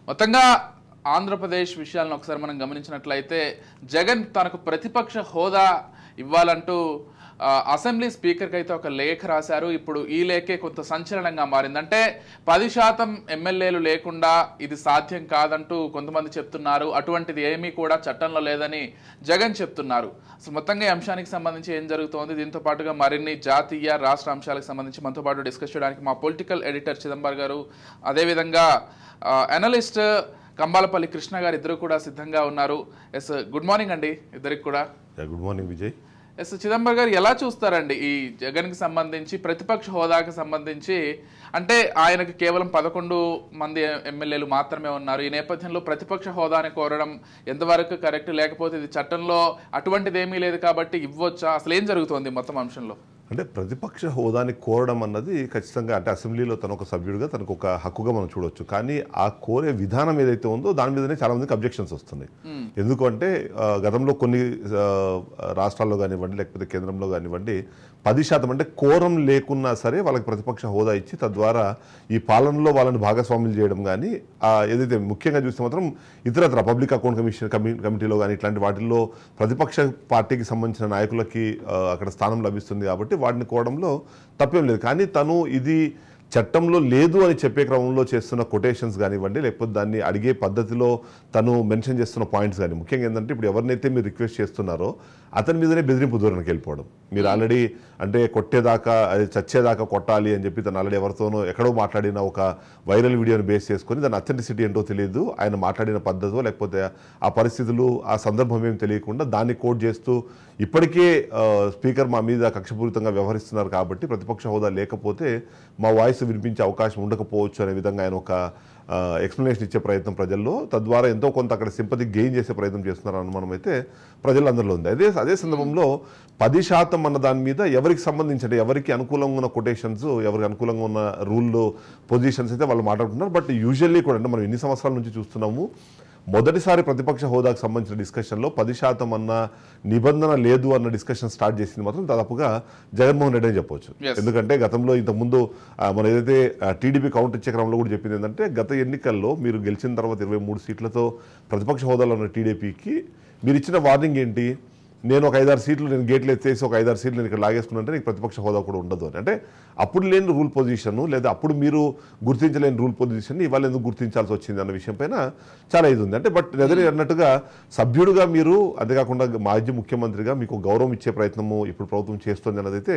మొత్తంగా ఆంధ్రప్రదేశ్ విషయాలను ఒకసారి మనం గమనించినట్లయితే జగన్ తనకు ప్రతిపక్ష హోదా ఇవ్వాలంటూ ఆ, అసెంబ్లీ స్పీకర్కి అయితే ఒక లేఖ రాశారు ఇప్పుడు ఈ లేఖే కొంత సంచలనంగా మారింది అంటే పది శాతం ఎమ్మెల్యేలు లేకుండా ఇది సాధ్యం కాదంటూ కొంతమంది చెప్తున్నారు అటువంటిది ఏమీ కూడా చట్టంలో లేదని జగన్ చెప్తున్నారు అసలు మొత్తంగా ఈ అంశానికి సంబంధించి ఏం జరుగుతోంది దీంతో పాటుగా మరిన్ని జాతీయ రాష్ట్ర అంశాలకు సంబంధించి మనతో పాటు డిస్కస్ చేయడానికి మా పొలిటికల్ ఎడిటర్ చిదంబర్ గారు అదేవిధంగా అనలిస్ట్ కంబాలపల్లి కృష్ణ గారు ఇద్దరు కూడా సిద్ధంగా ఉన్నారు ఎస్ గుడ్ మార్నింగ్ అండి ఇద్దరికి కూడా good morning Vijay S Chidambar గారు ఎలా చూస్తారండి ఈ జగన్కి సంబంధించి ప్రతిపక్ష హోదాకి సంబంధించి అంటే ఆయనకు కేవలం పదకొండు మంది ఎమ్మెల్యేలు మాత్రమే ఉన్నారు ఈ నేపథ్యంలో ప్రతిపక్ష హోదాని కోరడం ఎంతవరకు కరెక్ట్ లేకపోతే ఇది చట్టంలో అటువంటిది ఏమీ లేదు కాబట్టి ఇవ్వొచ్చా అసలు ఏం జరుగుతోంది మొత్తం అంశంలో అంటే ప్రతిపక్ష హోదాని కోరడం అన్నది ఖచ్చితంగా అంటే అసెంబ్లీలో తను ఒక సభ్యుడిగా తనకు ఒక హక్కుగా మనం చూడొచ్చు కానీ ఆ కోరే విధానం ఏదైతే ఉందో దాని మీదనే చాలా మందికి అబ్జెక్షన్స్ వస్తున్నాయి ఎందుకంటే ఆ, గతంలో కొన్ని ఆ, రాష్ట్రాల్లో కానివ్వండి లేకపోతే కేంద్రంలో కానివ్వండి పది శాతం అంటే కోరం లేకున్నా సరే వాళ్ళకి ప్రతిపక్ష హోదా ఇచ్చి తద్వారా ఈ పాలనలో వాళ్ళని భాగస్వాములు చేయడం కానీ ఆ, ఏదైతే ముఖ్యంగా చూస్తే మాత్రం ఇతరత్ర పబ్లిక్ అకౌంట్ కమిషన్ కమి కమిటీలో కానీ ఇట్లాంటి వాటిల్లో ప్రతిపక్ష పార్టీకి సంబంధించిన నాయకులకి ఆ, అక్కడ స్థానం లభిస్తుంది కాబట్టి వాటిని కోవడంలో తప్పేం లేదు కానీ తను ఇది చట్టంలో లేదు అని చెప్పే క్రమంలో చేస్తున్న కొటేషన్స్ కానివ్వండి లేకపోతే దాన్ని అడిగే పద్ధతిలో తను మెన్షన్ చేస్తున్న పాయింట్స్ కానీ ముఖ్యంగా ఏంటంటే ఇప్పుడు ఎవరినైతే మీరు రిక్వెస్ట్ చేస్తున్నారో అతని మీదనే బెదిరింపు దూరానికి వెళ్ళిపోవడం మీరు ఆల్రెడీ అంటే కొట్టేదాకా అది చచ్చేదాకా కొట్టాలి అని చెప్పి తను ఆల్రెడీ ఎవరితోనో ఎక్కడో మాట్లాడిన ఒక వైరల్ వీడియోని బేస్ చేసుకొని దాని అథెంటిసిటీ ఏంటో తెలియదు ఆయన మాట్లాడిన పద్ధతో లేకపోతే ఆ పరిస్థితులు ఆ సందర్భం ఏం తెలియకుండా దాన్ని కోట్ చేస్తూ ఇప్పటికే ఆ, స్పీకర్ మా మీద కక్షపూరితంగా వ్యవహరిస్తున్నారు కాబట్టి ప్రతిపక్ష హోదా లేకపోతే మా వాయిస్ వినిపించే అవకాశం ఉండకపోవచ్చు అనే విధంగా ఆయన ఒక ఎక్స్ప్లెనేషన్ ఇచ్చే ప్రయత్నం ప్రజల్లో తద్వారా ఎంతో కొంత అక్కడ సింపతి గెయిన్ చేసే ప్రయత్నం చేస్తున్నారు అనుమానం అయితే ప్రజలందరిలో ఉంది అదే అదే సందర్భంలో పది శాతం అన్న దాని మీద ఎవరికి సంబంధించి అంటే ఎవరికి అనుకూలంగా ఉన్న కొటేషన్స్ ఎవరికి అనుకూలంగా ఉన్న రూల్ పొజిషన్స్ అయితే వాళ్ళు మాట్లాడుతున్నారు బట్ యూజువల్లీ కూడా అంటే మనం ఎన్ని సంవత్సరాల నుంచి చూస్తున్నాము మొదటిసారి ప్రతిపక్ష హోదాకు సంబంధించిన డిస్కషన్లో పది శాతం అన్న నిబంధన లేదు అన్న డిస్కషన్ స్టార్ట్ చేసింది మాత్రం దాదాపుగా జగన్మోహన్ రెడ్డి అని చెప్పొచ్చు Yes. ఎందుకంటే గతంలో ఇంతకుముందు ఆ, మనం ఏదైతే టీడీపీ కౌంట్ ఇచ్చే క్రమంలో కూడా చెప్పింది ఏంటంటే గత ఎన్నికల్లో మీరు గెలిచిన తర్వాత ఇరవై మూడు సీట్లతో ప్రతిపక్ష హోదాలో ఉన్న టీడీపీకి మీరు ఇచ్చిన వార్నింగ్ ఏంటి నేను ఒక ఐదారు సీట్లు నేను గేట్లు ఎత్తేసి ఒక ఐదారు సీట్లు నేను ఇక్కడ లాగేసుకున్నంటే నీకు ప్రతిపక్ష హోదా కూడా ఉండదు అని అంటే అప్పుడు లేని రూల్ పొజిషన్ లేదా అప్పుడు మీరు గుర్తించలేని రూల్ పొజిషన్ ఇవాళ ఎందుకు గుర్తించాల్సి వచ్చింది అన్న విషయం పైన చాలా ఇది ఉంది అంటే బట్ ఎదురు అన్నట్టుగా సభ్యుడిగా మీరు అంతేకాకుండా మాజీ ముఖ్యమంత్రిగా మీకు గౌరవం ఇచ్చే ప్రయత్నము ఇప్పుడు ప్రభుత్వం చేస్తుంది అన్నదైతే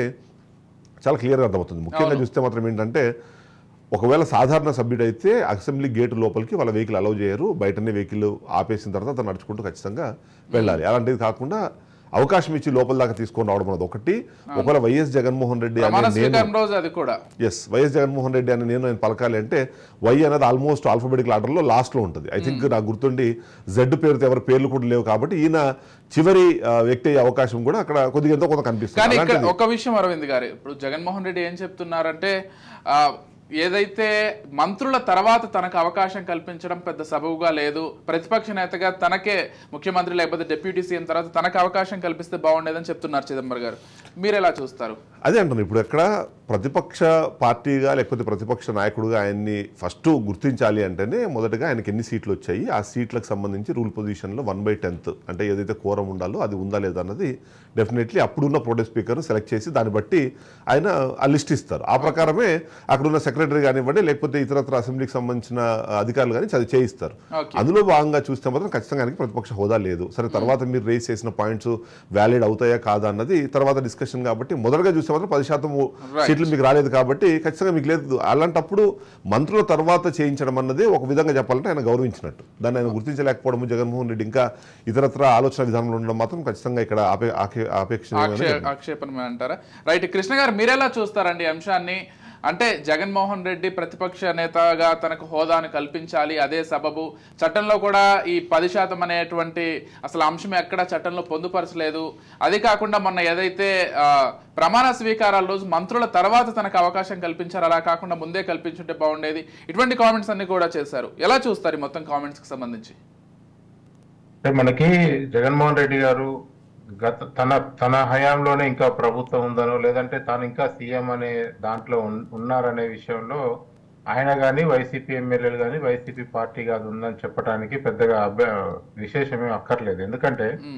చాలా క్లియర్గా అర్థమవుతుంది ముఖ్యంగా చూస్తే మాత్రం ఏంటంటే ఒకవేళ సాధారణ సభ్యుడైతే అసెంబ్లీ గేటు లోపలికి వాళ్ళ వెహికల్ అలౌ చేయరు బయటనే వెహికల్ ఆపేసిన తర్వాత అతను నడుచుకుంటూ ఖచ్చితంగా వెళ్ళాలి అలాంటిది కాకుండా అవకాశం ఇచ్చి లోపల దాకా తీసుకొని రావడం అనేది ఒకటి ఒకవేళ వైఎస్ జగన్మోహన్ రెడ్డి అనే ప్రమాణ నేను స్వీకారం రోజు అది కూడా ఎస్ వైఎస్ జగన్మోహన్ రెడ్డి అని నేను నేను పలకాలి అంటే వై అనేది ఆల్మోస్ట్ ఆల్ఫాబెటికల్ ఆర్డర్లో లాస్ట్లో ఉంటుంది ఐ థింక్ నాకు గుర్తుండి జెడ్ పేరుతో ఎవరి పేర్లు కూడా లేవు కాబట్టి ఈయన చివరి ఆ, వ్యక్తి అయ్యే అవకాశం కూడా అక్కడ కొద్దిగా ఎంతో కొంత కనిపిస్తుంది కానీ ఇక్కడ అలాంటిది- ఒక విషయం అరవింద్ గారు ఇప్పుడు జగన్మోహన్ రెడ్డి ఏం చెప్తున్నారంటే ఆ, ఏదైతే మంత్రుల తర్వాత తనకు అవకాశం కల్పించడం పెద్ద సబబుగా లేదు ప్రతిపక్ష నేతగా తనకే ముఖ్యమంత్రి లేకపోతే డిప్యూటీ సీఎం తర్వాత తనకు అవకాశం కల్పిస్తే బాగుండేదని చెప్తున్నారు చిదంబరం గారు మీరు ఎలా చూస్తారు అదే అంటున్నాను ఇప్పుడు ఎక్కడ ప్రతిపక్ష పార్టీగా లేకపోతే ప్రతిపక్ష నాయకుడిగా ఆయన్ని ఫస్ట్ గుర్తించాలి అంటేనే మొదటగా ఆయనకి ఎన్ని సీట్లు వచ్చాయి ఆ సీట్లకు సంబంధించి రూల్ పొజిషన్లో వన్ బై టెన్త్ అంటే ఏదైతే కోరం ఉండాలో అది ఉందా లేదా అన్నది డెఫినెట్లీ అప్పుడున్న ప్రొటెస్ట్ స్పీకర్ సెలెక్ట్ చేసి దాన్ని బట్టి ఆయన ఆ లిస్ట్ ఇస్తారు ఆ ప్రకారమే అక్కడున్న సెక్రటరీ కానివ్వండి లేకపోతే ఇతరత్ర అసెంబ్లీకి సంబంధించిన అధికారులు కానీ చదివి చేయిస్తారు Okay. అందులో భాగంగా చూస్తే మాత్రం ఖచ్చితంగా ఆయనకి ప్రతిపక్ష హోదా లేదు సరే తర్వాత మీరు రేస్ చేసిన పాయింట్స్ వ్యాలిడ్ అవుతాయా కాదా అన్నది తర్వాత డిస్కషన్ కాబట్టి మొదటగా చూస్తే మాత్రం పది శాతం Right. సీట్లు మీకు రాలేదు కాబట్టి ఖచ్చితంగా మీకు లేదు అలాంటప్పుడు మంత్రుల తర్వాత చేయించడం అన్నది ఒక విధంగా చెప్పాలంటే ఆయన గౌరవించినట్టు దాన్ని ఆయన గుర్తించలేకపోవడం జగన్మోహన్ రెడ్డి ఇంకా ఇతరత్ర ఆలోచన విధానంలో ఉండడం మాత్రం ఖచ్చితంగా ఇక్కడ ఆపే ఆకే- ఆపేక్షణీయమని ఆక్షే ఆక్షేపణ అంటారా రైట్ కృష్ణ గారు మీరెలా చూస్తారండి ఈ అంశాన్ని అంటే జగన్మోహన్ రెడ్డి ప్రతిపక్ష నేతగా తనకు హోదాను కల్పించాలి అదే సబబు చట్టంలో కూడా ఈ పది శాతం అనేటువంటి అసలు అంశం ఎక్కడ చట్టంలో పొందుపరచలేదు అది కాకుండా మొన్న ఏదైతే ఆ, ప్రమాణ స్వీకారాల రోజు మంత్రుల తర్వాత తనకు అవకాశం కల్పించారు అలా కాకుండా ముందే కల్పించుంటే బాగుండేది ఇటువంటి కామెంట్స్ అన్ని కూడా చేశారు ఎలా చూస్తారు ఈ మొత్తం కామెంట్స్ కి సంబంధించి అంటే మనకి జగన్మోహన్ రెడ్డి గారు గత తన తన హయాంలోనే ఇంకా ప్రభుత్వం ఉందనో లేదంటే తాను ఇంకా సీఎం అనే దాంట్లో ఉన్- ఉన్నారనే విషయంలో ఆయన కానీ వైసీపీ ఎమ్మెల్యేలు కానీ వైసీపీ పార్టీ కాదు ఉందని చెప్పడానికి పెద్దగా అభ్య విశేషమేం అక్కర్లేదు ఎందుకంటే ఉమ్,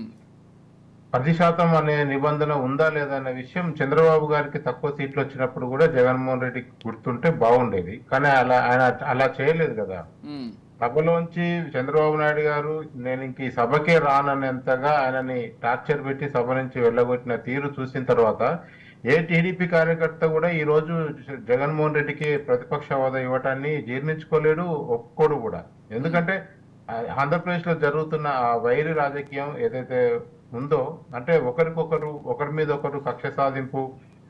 పది శాతం అనే నిబంధన ఉందా లేదా అనే విషయం చంద్రబాబు గారికి తక్కువ సీట్లు వచ్చినప్పుడు కూడా జగన్మోహన్ రెడ్డికి గుర్తుంటే బాగుండేది కానీ అలా ఆయన అలా చేయలేదు కదా ఉమ్, సభలోంచి చంద్రబాబు నాయుడు గారు నేను ఇంక ఈ సభకే రాననేంతగా ఆయనని టార్చర్ పెట్టి సభ నుంచి వెళ్ళగొట్టిన తీరు చూసిన తర్వాత ఏ టీడీపీ కార్యకర్త కూడా ఈ రోజు జగన్మోహన్ రెడ్డికి ప్రతిపక్ష హోదా ఇవ్వటాన్ని జీర్ణించుకోలేడు ఒప్పుకోడు కూడా ఎందుకంటే ఆ- ఆంధ్రప్రదేశ్ లో జరుగుతున్న ఆ వైరి రాజకీయం ఏదైతే ఉందో అంటే ఒకరికొకరు ఒకరి మీద ఒకరు కక్ష సాధింపు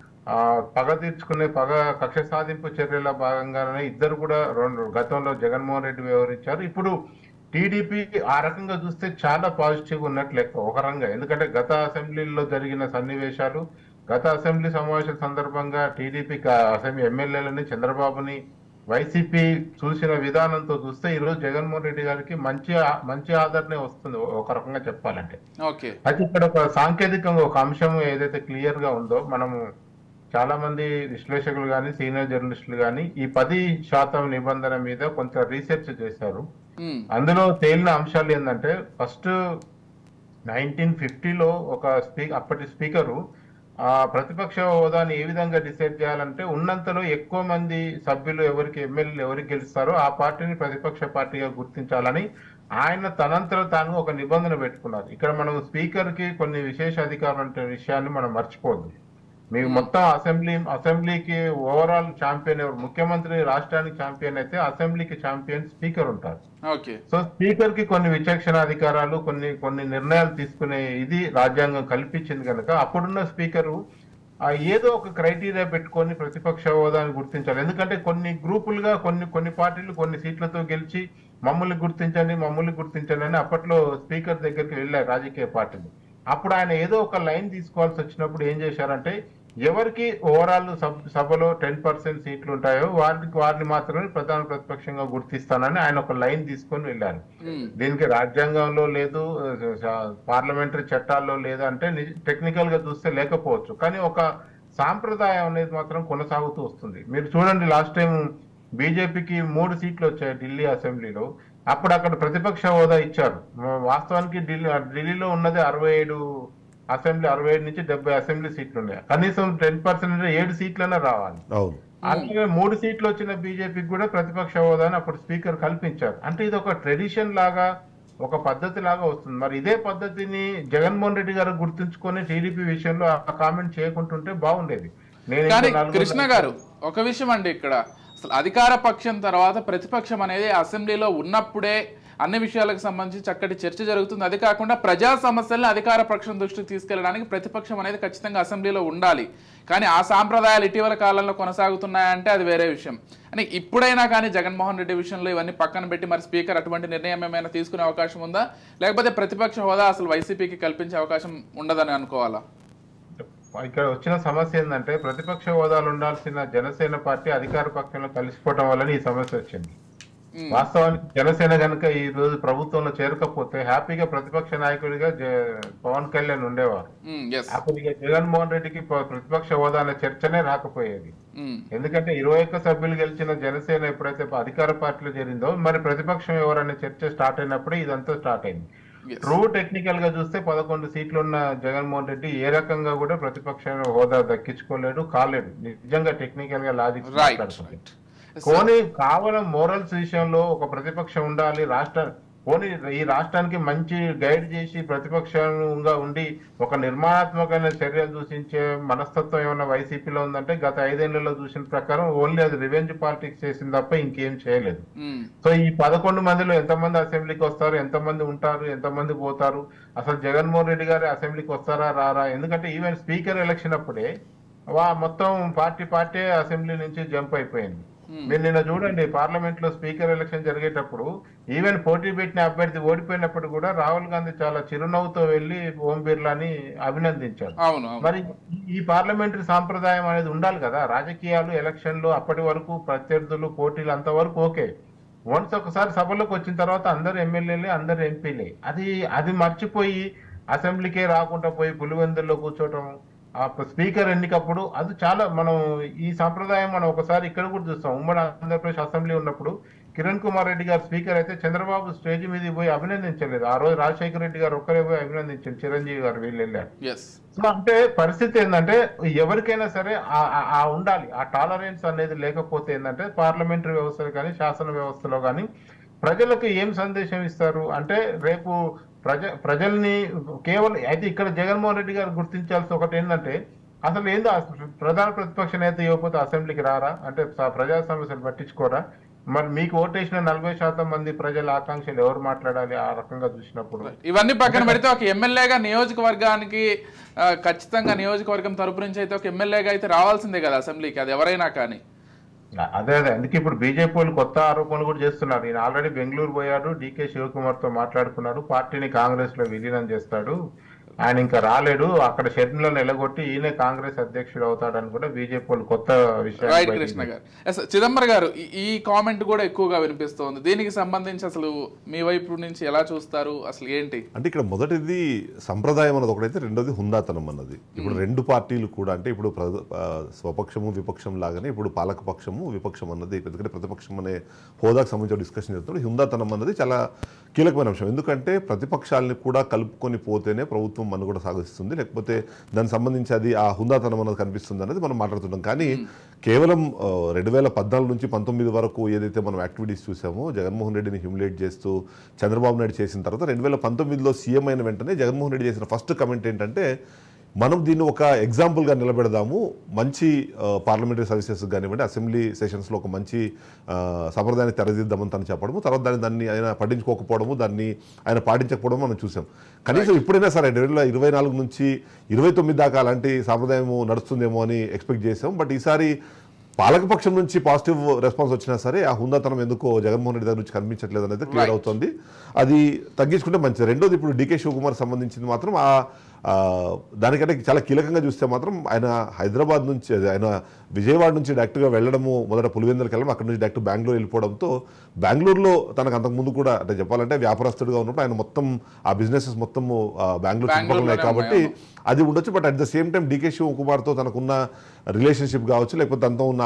ఆ పగ తీర్చుకునే పగ కక్ష సాధింపు చర్యల భాగంగానే ఇద్దరు కూడా రెండు గతంలో జగన్మోహన్ రెడ్డి వ్యవహరించారు ఇప్పుడు టీడీపీ ఆ రకంగా చూస్తే చాలా పాజిటివ్ ఉన్నట్లు లెక్క ఒక రంగా ఎందుకంటే గత అసెంబ్లీలో జరిగిన సన్నివేశాలు గత అసెంబ్లీ సమావేశం సందర్భంగా టీడీపీ అసెంబ్లీ ఎమ్మెల్యేలని చంద్రబాబుని వైసీపీ చూసిన విధానంతో చూస్తే ఈరోజు జగన్మోహన్ రెడ్డి గారికి మంచి ఆ- మంచి ఆదరణ వస్తుంది ఒక రకంగా చెప్పాలంటే ఓకే అయితే ఇక్కడ ఒక సాంకేతికంగా ఒక అంశం ఏదైతే క్లియర్ గా ఉందో మనము చాలా మంది విశ్లేషకులు కానీ సీనియర్ జర్నలిస్టులు కానీ ఈ పది శాతం నిబంధన మీద కొంత రీసెర్చ్ చేశారు ఉమ్, అందులో తేలిన అంశాలు ఏంటంటే ఫస్ట్ నైన్టీన్ ఫిఫ్టీలో ఒక స్పీ అప్పటి స్పీకరు ఆ ప్రతిపక్ష హోదాని ఏ విధంగా డిసైడ్ చేయాలంటే ఉన్నంతలో ఎక్కువ మంది సభ్యులు ఎవరికి ఎమ్మెల్యేలు ఎవరికి గెలుస్తారో ఆ పార్టీని ప్రతిపక్ష పార్టీగా గుర్తించాలని ఆయన తనంతలో తాను ఒక నిబంధన పెట్టుకున్నారు ఇక్కడ మనం స్పీకర్ కి కొన్ని విశేష అధికారులు అంటే విషయాన్ని మనం మర్చిపోవద్దు మీకు మొత్తం అసెంబ్లీ అసెంబ్లీకి ఓవరాల్ ఛాంపియన్ ఎవరు ముఖ్యమంత్రి రాష్ట్రానికి ఛాంపియన్ అయితే అసెంబ్లీకి ఛాంపియన్ స్పీకర్ ఉంటారు ఓకే సో స్పీకర్ కి కొన్ని విచక్షణ అధికారాలు కొన్ని కొన్ని నిర్ణయాలు తీసుకునే ఇది రాజ్యాంగం కల్పించింది కనుక అప్పుడున్న స్పీకరు ఆ ఏదో ఒక క్రైటీరియా పెట్టుకొని ప్రతిపక్ష హోదాని గుర్తించాలి ఎందుకంటే కొన్ని గ్రూపులుగా కొన్ని కొన్ని పార్టీలు కొన్ని సీట్లతో గెలిచి మమ్మల్ని గుర్తించండి మమ్మల్ని గుర్తించండి అని అప్పట్లో స్పీకర్ దగ్గరికి వెళ్ళారు రాజకీయ పార్టీలు అప్పుడు ఆయన ఏదో ఒక లైన్ తీసుకోవాల్సి వచ్చినప్పుడు ఏం చేశారంటే ఎవరికి ఓవరాల్ సబ్ సభలో టెన్ పర్సెంట్ సీట్లు ఉంటాయో వారికి వారిని మాత్రమే ప్రధాన ప్రతిపక్షంగా గుర్తిస్తానని ఆయన ఒక లైన్ తీసుకొని వెళ్ళారు ఉమ్, దీనికి రాజ్యాంగంలో లేదు పార్లమెంటరీ చట్టాల్లో లేదు అంటే టెక్నికల్ గా చూస్తే లేకపోవచ్చు కానీ ఒక సాంప్రదాయం అనేది మాత్రం కొనసాగుతూ వస్తుంది మీరు చూడండి లాస్ట్ టైం బీజేపీకి మూడు సీట్లు వచ్చాయి ఢిల్లీ అసెంబ్లీలో అప్పుడు అక్కడ ప్రతిపక్ష హోదా ఇచ్చారు వాస్తవానికి ఢిల్లీ ఢిల్లీలో ఉన్నది అరవై ఏడు అసెంబ్లీ అరవై ఏడు నుంచి డెబ్బై అసెంబ్లీ సీట్లు ఉన్నాయి కనీసం టెన్ పర్సెంట్ ఏడు సీట్లైనా రావాలి అవును అలాగే మూడు సీట్లు వచ్చిన బీజేపీకి కూడా ప్రతిపక్ష హోదాని అప్పుడు స్పీకర్ కల్పించారు అంటే ఇది ఒక ట్రెడిషన్ లాగా ఒక పద్ధతి లాగా వస్తుంది మరి ఇదే పద్ధతిని జగన్మోహన్ రెడ్డి గారు గుర్తుంచుకొని టీడీపీ విషయంలో ఆ కామెంట్ చేయకుంటుంటే బాగుండేది నేను కానీ ఇంకా నలుగురు- కృష్ణ గారు ఒక విషయం అండి ఇక్కడ అసలు అధికార పక్షం తర్వాత ప్రతిపక్షం అనేది అసెంబ్లీలో ఉన్నప్పుడే అన్ని విషయాలకు సంబంధించి చక్కటి చర్చ జరుగుతుంది అది కాకుండా ప్రజా సమస్యలను అధికార పక్షం దృష్టికి తీసుకెళ్ళడానికి ప్రతిపక్షం అనేది ఖచ్చితంగా అసెంబ్లీలో ఉండాలి కానీ ఆ సాంప్రదాయాలు ఇటీవల కాలంలో కొనసాగుతున్నాయంటే అది వేరే విషయం అని ఇప్పుడైనా కానీ జగన్మోహన్ రెడ్డి విషయంలో ఇవన్నీ పక్కన పెట్టి మరి స్పీకర్ అటువంటి నిర్ణయం ఏమైనా తీసుకునే అవకాశం ఉందా లేకపోతే ప్రతిపక్ష హోదా అసలు వైసీపీకి కల్పించే అవకాశం ఉండదని అనుకోవాలా ఇక్కడ వచ్చిన సమస్య ఏంటంటే ప్రతిపక్ష హోదాలు ఉండాల్సిన జనసేన పార్టీ అధికార పక్షంలో కలిసిపోవడం వల్ల ఈ సమస్య వచ్చింది ఉమ్, వాస్తవానికి జనసేన కనుక ఈ రోజు ప్రభుత్వంలో చేరకపోతే హ్యాపీగా ప్రతిపక్ష నాయకుడిగా జ- పవన్ కళ్యాణ్ ఉండేవారు ఉమ్, ఎస్ అప్పుడు ఇక జగన్మోహన్ రెడ్డికి ప- ప్రతిపక్ష హోదా అనే చర్చనే రాకపోయేది ఉమ్, ఎందుకంటే ఇరవై ఒక్క సభ్యులు గెలిచిన జనసేన ఎప్పుడైతే అధికార పార్టీలో చేరిందో మరి ప్రతిపక్షం ఎవరనే చర్చ స్టార్ట్ అయినప్పుడే ఇదంతా స్టార్ట్ అయింది yes. ట్రూ టెక్నికల్ గా చూస్తే పదకొండు సీట్లు ఉన్న జగన్మోహన్ రెడ్డి ఏ రకంగా కూడా ప్రతిపక్ష హోదా దక్కించుకోలేడు కాలేడు నిజంగా టెక్నికల్ గా లాజిక్ రైట్ రైట్ పోనీ కావాలం మోరల్స్ విషయంలో ఒక ప్రతిపక్షం ఉండాలి రాష్ట్ర పోనీ ఈ రాష్ట్రానికి మంచి గైడ్ చేసి ప్రతిపక్షంగా ఉండి ఒక నిర్మాణాత్మకమైన చర్యలు సూచించే మనస్తత్వం ఏమైనా వైసీపీలో ఉందంటే గత ఐదేళ్లలో చూసిన ప్రకారం ఓన్లీ అది రివెంజ్ పాలిటిక్స్ చేసింది తప్ప ఇంకేం చేయలేదు ఉమ్, సో ఈ పదకొండు మందిలో ఎంతమంది అసెంబ్లీకి వస్తారు ఎంతమంది ఉంటారు ఎంతమంది పోతారు అసలు జగన్మోహన్ రెడ్డి గారు అసెంబ్లీకి వస్తారా రారా ఎందుకంటే ఈవెన్ స్పీకర్ ఎలక్షన్ అప్పుడే వా మొత్తం పార్టీ పార్టీ అసెంబ్లీ నుంచి జంప్ అయిపోయింది మీరు నిన్న చూడండి పార్లమెంట్ లో స్పీకర్ ఎలక్షన్ జరిగేటప్పుడు ఈవెన్ పోటీ పెట్టిన అభ్యర్థి ఓడిపోయినప్పుడు కూడా రాహుల్ గాంధీ చాలా చిరునవ్వుతో వెళ్లి ఓం బిర్లాని అభినందించారు అవును అవును మరి ఈ పార్లమెంటరీ సాంప్రదాయం అనేది ఉండాలి కదా రాజకీయాలు ఎలక్షన్లు అప్పటి వరకు ప్రత్యర్థులు పోటీలు అంతవరకు ఓకే వన్స్ ఒకసారి సభలోకి వచ్చిన తర్వాత అందరు ఎమ్మెల్యేలే అందరు ఎంపీలే అది అది మర్చిపోయి అసెంబ్లీకే రాకుండా పోయి పులివెందుల్లో కూర్చోవటం ఆ స్పీకర్ ఎన్నికప్పుడు అది చాలా మనం ఈ సంప్రదాయం మనం ఒకసారి ఇక్కడ కూడా చూస్తాం ఉమ్మడి ఆంధ్రప్రదేశ్ అసెంబ్లీ ఉన్నప్పుడు కిరణ్ కుమార్ రెడ్డి గారు స్పీకర్ అయితే చంద్రబాబు స్టేజ్ మీద పోయి అభినందించలేదు ఆ రోజు రాజశేఖర రెడ్డి గారు ఒక్కరే పోయి అభినందించారు చిరంజీవి గారు వీళ్ళు వెళ్ళారు ఎస్ సో అంటే పరిస్థితి ఏంటంటే ఎవరికైనా సరే ఆ- ఆ- ఆ ఉండాలి ఆ టాలరెన్స్ అనేది లేకపోతే ఏంటంటే పార్లమెంటరీ వ్యవస్థలో కానీ శాసన వ్యవస్థలో కానీ ప్రజలకు ఏం సందేశం ఇస్తారు అంటే రేపు ప్రజ ప్రజల్ని కేవలం అయితే ఇక్కడ జగన్మోహన్ రెడ్డి గారు గుర్తించాల్సి ఒకటి ఏంటంటే అసలు ఏందో అసలు ప్రధాన ప్రతిపక్ష నేత ఇవ్వకపోతే అసెంబ్లీకి రారా అంటే స- ప్రజా సమస్యలు పట్టించుకోరా మరి మీకు ఓటేసిన నలభై శాతం మంది ప్రజల ఆకాంక్షలు ఎవరు మాట్లాడాలి ఆ రకంగా చూసినప్పుడు ఇవన్నీ పక్కన పెడితే ఒక ఎమ్మెల్యేగా నియోజకవర్గానికి ఆ, ఖచ్చితంగా నియోజకవర్గం తరపు నుంచి అయితే ఒక ఎమ్మెల్యేగా అయితే రావాల్సిందే కదా అసెంబ్లీకి అది ఎవరైనా కానీ అదే అదే అందుకే ఇప్పుడు బీజేపీ వాళ్ళు కొత్త ఆరోపణలు కూడా చేస్తున్నారు ఈయన ఆల్రెడీ బెంగళూరు పోయాడు డీకే శివకుమార్ తో మాట్లాడుకున్నాడు పార్టీని కాంగ్రెస్ లో విలీనం చేస్తాడు ఆయన ఇంకా రాలేడు అక్కడ షెడ్యూల్లో నిలగొట్టి ఈయన కాంగ్రెస్ అధ్యక్షుడు అవుతాడని కూడా బీజేపీ వాళ్ళు కొత్త విషయాన్ని రైట్ బయటికి కృష్ణ గారు ఎస్, చిదంబరం గారు ఈ- ఈ కామెంట్ కూడా ఎక్కువగా వినిపిస్తోంది దీనికి సంబంధించి అసలు మీ వైపు నుంచి ఎలా చూస్తారు అసలు ఏంటి అంటే ఇక్కడ మొదటిది సంప్రదాయం అన్నది ఒకటైతే రెండోది హుందాతనం అన్నది ఇప్పుడు రెండు పార్టీలు కూడా అంటే ఇప్పుడు ప్ర- ఆ, స్వపక్షము విపక్షం లాగానే ఇప్పుడు పాలక పక్షము విపక్షం అన్నది ఎందుకంటే ప్రతిపక్షం అనే హోదాకు సంబంధించిన డిస్కషన్ చేస్తున్నప్పుడు హుందాతనం అన్నది చాలా కీలకమైన అంశం ఎందుకంటే ప్రతిపక్షాలని కూడా కలుపుకొని పోతేనే ప్రభుత్వం మనుగడ సాగిస్తుంది లేకపోతే దానికి సంబంధించి అది ఆ హుందాతనం అన్నది కనిపిస్తుంది అనేది మనం మాట్లాడుతున్నాం కానీ కేవలం రెండు వేల పద్నాలుగు నుంచి పంతొమ్మిది వరకు ఏదైతే మనం యాక్టివిటీస్ చూసామో జగన్మోహన్ రెడ్డిని హ్యూమిలేట్ చేస్తూ చంద్రబాబు నాయుడు చేసిన తర్వాత రెండు వేల పంతొమ్మిదిలో సీఎం అయిన వెంటనే జగన్మోహన్ రెడ్డి చేసిన ఫస్ట్ కమెంట్ ఏంటంటే మనం దీన్ని ఒక ఎగ్జాంపుల్గా నిలబెడదాము మంచి పార్లమెంటరీ సర్వీసెస్ కానివ్వండి అసెంబ్లీ సెషన్స్లో ఒక మంచి ఆ, సంప్రదాయాన్ని తెరదిద్దామని తను చెప్పడము తర్వాత దాన్ని దాన్ని ఆయన పట్టించుకోకపోవడము దాన్ని ఆయన పాటించకపోవడం మనం చూసాం కనీసం ఇప్పుడైనా సరే రెండు వేల ఇరవై నాలుగు నుంచి ఇరవై తొమ్మిది దాకా అలాంటి సాంప్రదాయం నడుస్తుందేమో అని ఎక్స్పెక్ట్ చేసాం బట్ ఈసారి పాలకపక్షం నుంచి పాజిటివ్ రెస్పాన్స్ వచ్చినా సరే ఆ హుందాతనం ఎందుకో జగన్మోహన్ రెడ్డి దగ్గర నుంచి కనిపించట్లేదు అనేది క్లియర్ అవుతుంది అది తగ్గించుకుంటే మంచిది రెండోది ఇప్పుడు డీకే శివకుమార్ సంబంధించింది మాత్రం ఆ ఆ, దానికంటే చాలా కీలకంగా చూస్తే మాత్రం ఆయన హైదరాబాద్ నుంచి అదే ఆయన విజయవాడ నుంచి డైరెక్ట్గా వెళ్ళడము మొదట పులివెందులకు వెళ్ళడం అక్కడ నుంచి డైరెక్ట్ బెంగళూరు వెళ్ళిపోవడంతో బెంగళూరులో తనకు అంతకుముందు కూడా అంటే చెప్పాలంటే వ్యాపారస్తుడిగా ఉన్నప్పుడు ఆయన మొత్తం ఆ బిజినెసెస్ మొత్తం బెంగళూరు చుట్టుపక్కల ఉన్నాయి బెంగళూరులోనే కాబట్టి అది ఉండొచ్చు but at the same time DK శివకుమార్తో తనకున్న రిలేషన్షిప్ కావచ్చు లేకపోతే తనతో ఉన్న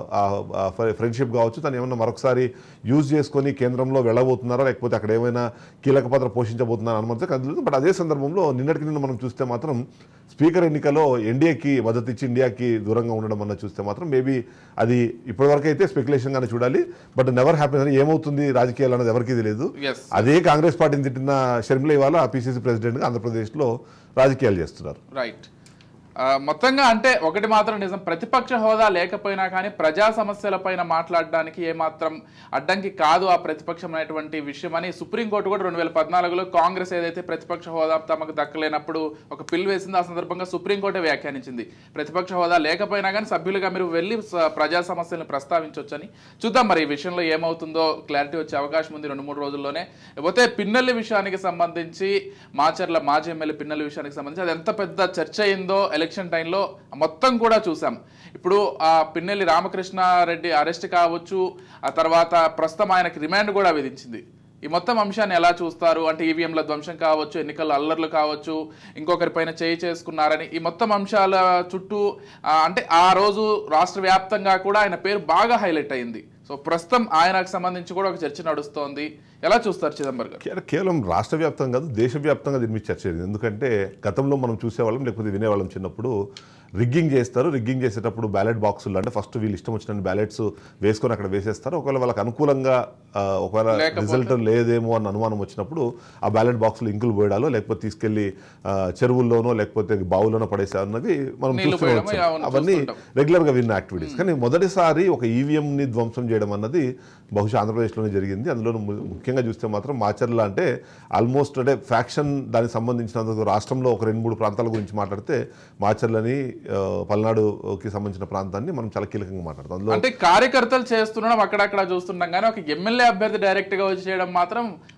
ఆ ఫ్రెండ్షిప్ కావచ్చు తను ఏమన్నా మరొకసారి యూజ్ చేసుకొని కేంద్రంలో వెళ్ళబోతున్నారా లేకపోతే అక్కడ ఏమైనా కీలక పాత్ర పోషించబోతున్నారా అనుమతి కదలేదు బట్ అదే సందర్భంలో నిన్నటికి నిన్న మనం చూస్తే మాత్రం స్పీకర్ ఎన్నికలో ఎన్డీఏకి మద్దతు ఇచ్చి ఇండియాకి దూరంగా ఉండడం అన్న చూస్తే మాత్రం మేబీ అది ఇప్పటివరకు అయితే స్పెక్యులేషన్ గానే చూడాలి బట్ నెవర్ హ్యాపీ అని ఏమవుతుంది రాజకీయాలు అనేది ఎవరికీ తెలియదు ఎస్ అదే కాంగ్రెస్ పార్టీని తిట్టిన షర్మిల ఇవాళ పిసిసి ప్రెసిడెంట్గా ఆంధ్రప్రదేశ్లో రాజకీయాలు చేస్తున్నారు రైట్ ఆ, మొత్తంగా అంటే ఒకటి మాత్రం నిజం ప్రతిపక్ష హోదా లేకపోయినా కానీ ప్రజా సమస్యలపైన మాట్లాడడానికి ఏమాత్రం అడ్డంకి కాదు ఆ ప్రతిపక్షం అనేటువంటి విషయం అని సుప్రీంకోర్టు కూడా రెండు వేల పద్నాలుగులో కాంగ్రెస్ ఏదైతే ప్రతిపక్ష హోదా తమకు దక్కలేనప్పుడు ఒక పిల్ వేసింది ఆ సందర్భంగా సుప్రీంకోర్టే వ్యాఖ్యానించింది ప్రతిపక్ష హోదా లేకపోయినా కానీ సభ్యులుగా మీరు వెళ్ళి స- ప్రజా సమస్యలను ప్రస్తావించవచ్చని చూద్దాం మరి ఈ విషయంలో ఏమవుతుందో క్లారిటీ వచ్చే అవకాశం ఉంది రెండు మూడు రోజుల్లోనే పోతే పిన్నెల్లి విషయానికి సంబంధించి మాచర్ల మాజీ ఎమ్మెల్యే పిన్నెల్లి విషయానికి సంబంధించి అది ఎంత పెద్ద చర్చ అయిందో ఎలక్షన్ టైంలో మొత్తం కూడా చూసాం ఇప్పుడు ఆ పిన్నెల్లి రామకృష్ణారెడ్డి అరెస్ట్ కావచ్చు ఆ తర్వాత ప్రస్తుతం ఆయనకి రిమాండ్ కూడా విధించింది ఈ మొత్తం అంశాన్ని ఎలా చూస్తారు అంటే ఈవీఎంల ధ్వంసం కావచ్చు ఎన్నికల అల్లర్లు కావచ్చు ఇంకొకరిపైన చేయి చేసుకున్నారని ఈ మొత్తం అంశాల చుట్టూ ఆ, అంటే ఆ రోజు రాష్ట్ర వ్యాప్తంగా కూడా ఆయన పేరు బాగా హైలైట్ అయింది సో ప్రస్తుతం ఆయనకు సంబంధించి కూడా ఒక చర్చ నడుస్తోంది ఎలా చూస్తారు చిదంబర్ గారు కేవలం- కేవలం రాష్ట్ర వ్యాప్తంగా కాదు దేశవ్యాప్తంగా దీని మీద చర్చ జరిగింది ఎందుకంటే గతంలో మనం చూసేవాళ్ళం లేకపోతే వినేవాళ్ళం చిన్నప్పుడు రిగ్గింగ్ చేస్తారు రిగ్గింగ్ చేసేటప్పుడు బ్యాలెట్ బాక్సులు అంటే ఫస్ట్ వీళ్ళు ఇష్టం వచ్చిన బ్యాలెట్స్ వేసుకొని అక్కడ వేసేస్తారు ఒకవేళ వాళ్ళకి అనుకూలంగా ఆ, ఒకవేళ లేకపోతే- రిజల్ట్ లేదేమో అన్న అనుమానం వచ్చినప్పుడు ఆ బ్యాలెట్ బాక్సులు ఇంకులు పోయడాలో లేకపోతే తీసుకెళ్లి ఆ, చెరువుల్లోనో లేకపోతే బావుల్లోనో పడేసే అన్నది మనం నీళ్లు చూస్తూనే పోయడమో వచ్చాం. అవును, అవన్నీ చూస్తుంటాం. రెగ్యులర్ గా విన్న యాక్టివిటీస్ కానీ మొదటిసారి ఒక ఈవీఎం ని ధ్వంసం చేయడం అన్నది బహుశా ఆంధ్రప్రదేశ్లోనే జరిగింది అందులో ము- ముఖ్యంగా చూస్తే మాత్రం మాచర్ల అంటే ఆల్మోస్ట్ అంటే ఫ్యాక్షన్ దానికి సంబంధించినందుకు రాష్ట్రంలో ఒక రెండు మూడు ప్రాంతాల గురించి మాట్లాడితే మాచర్లని ఆ, పల్నాడుకి సంబంధించిన ప్రాంతాన్ని మనం చాలా కీలకంగా మాట్లాడతాం అందులో అంటే కార్యకర్తలు చేస్తుండడం అక్కడక్కడ చూస్తుంటాం కానీ ఒక ఎమ్మెల్యే అభ్యర్థి డైరెక్ట్ గా వచ్చి చేయడం మాత్రం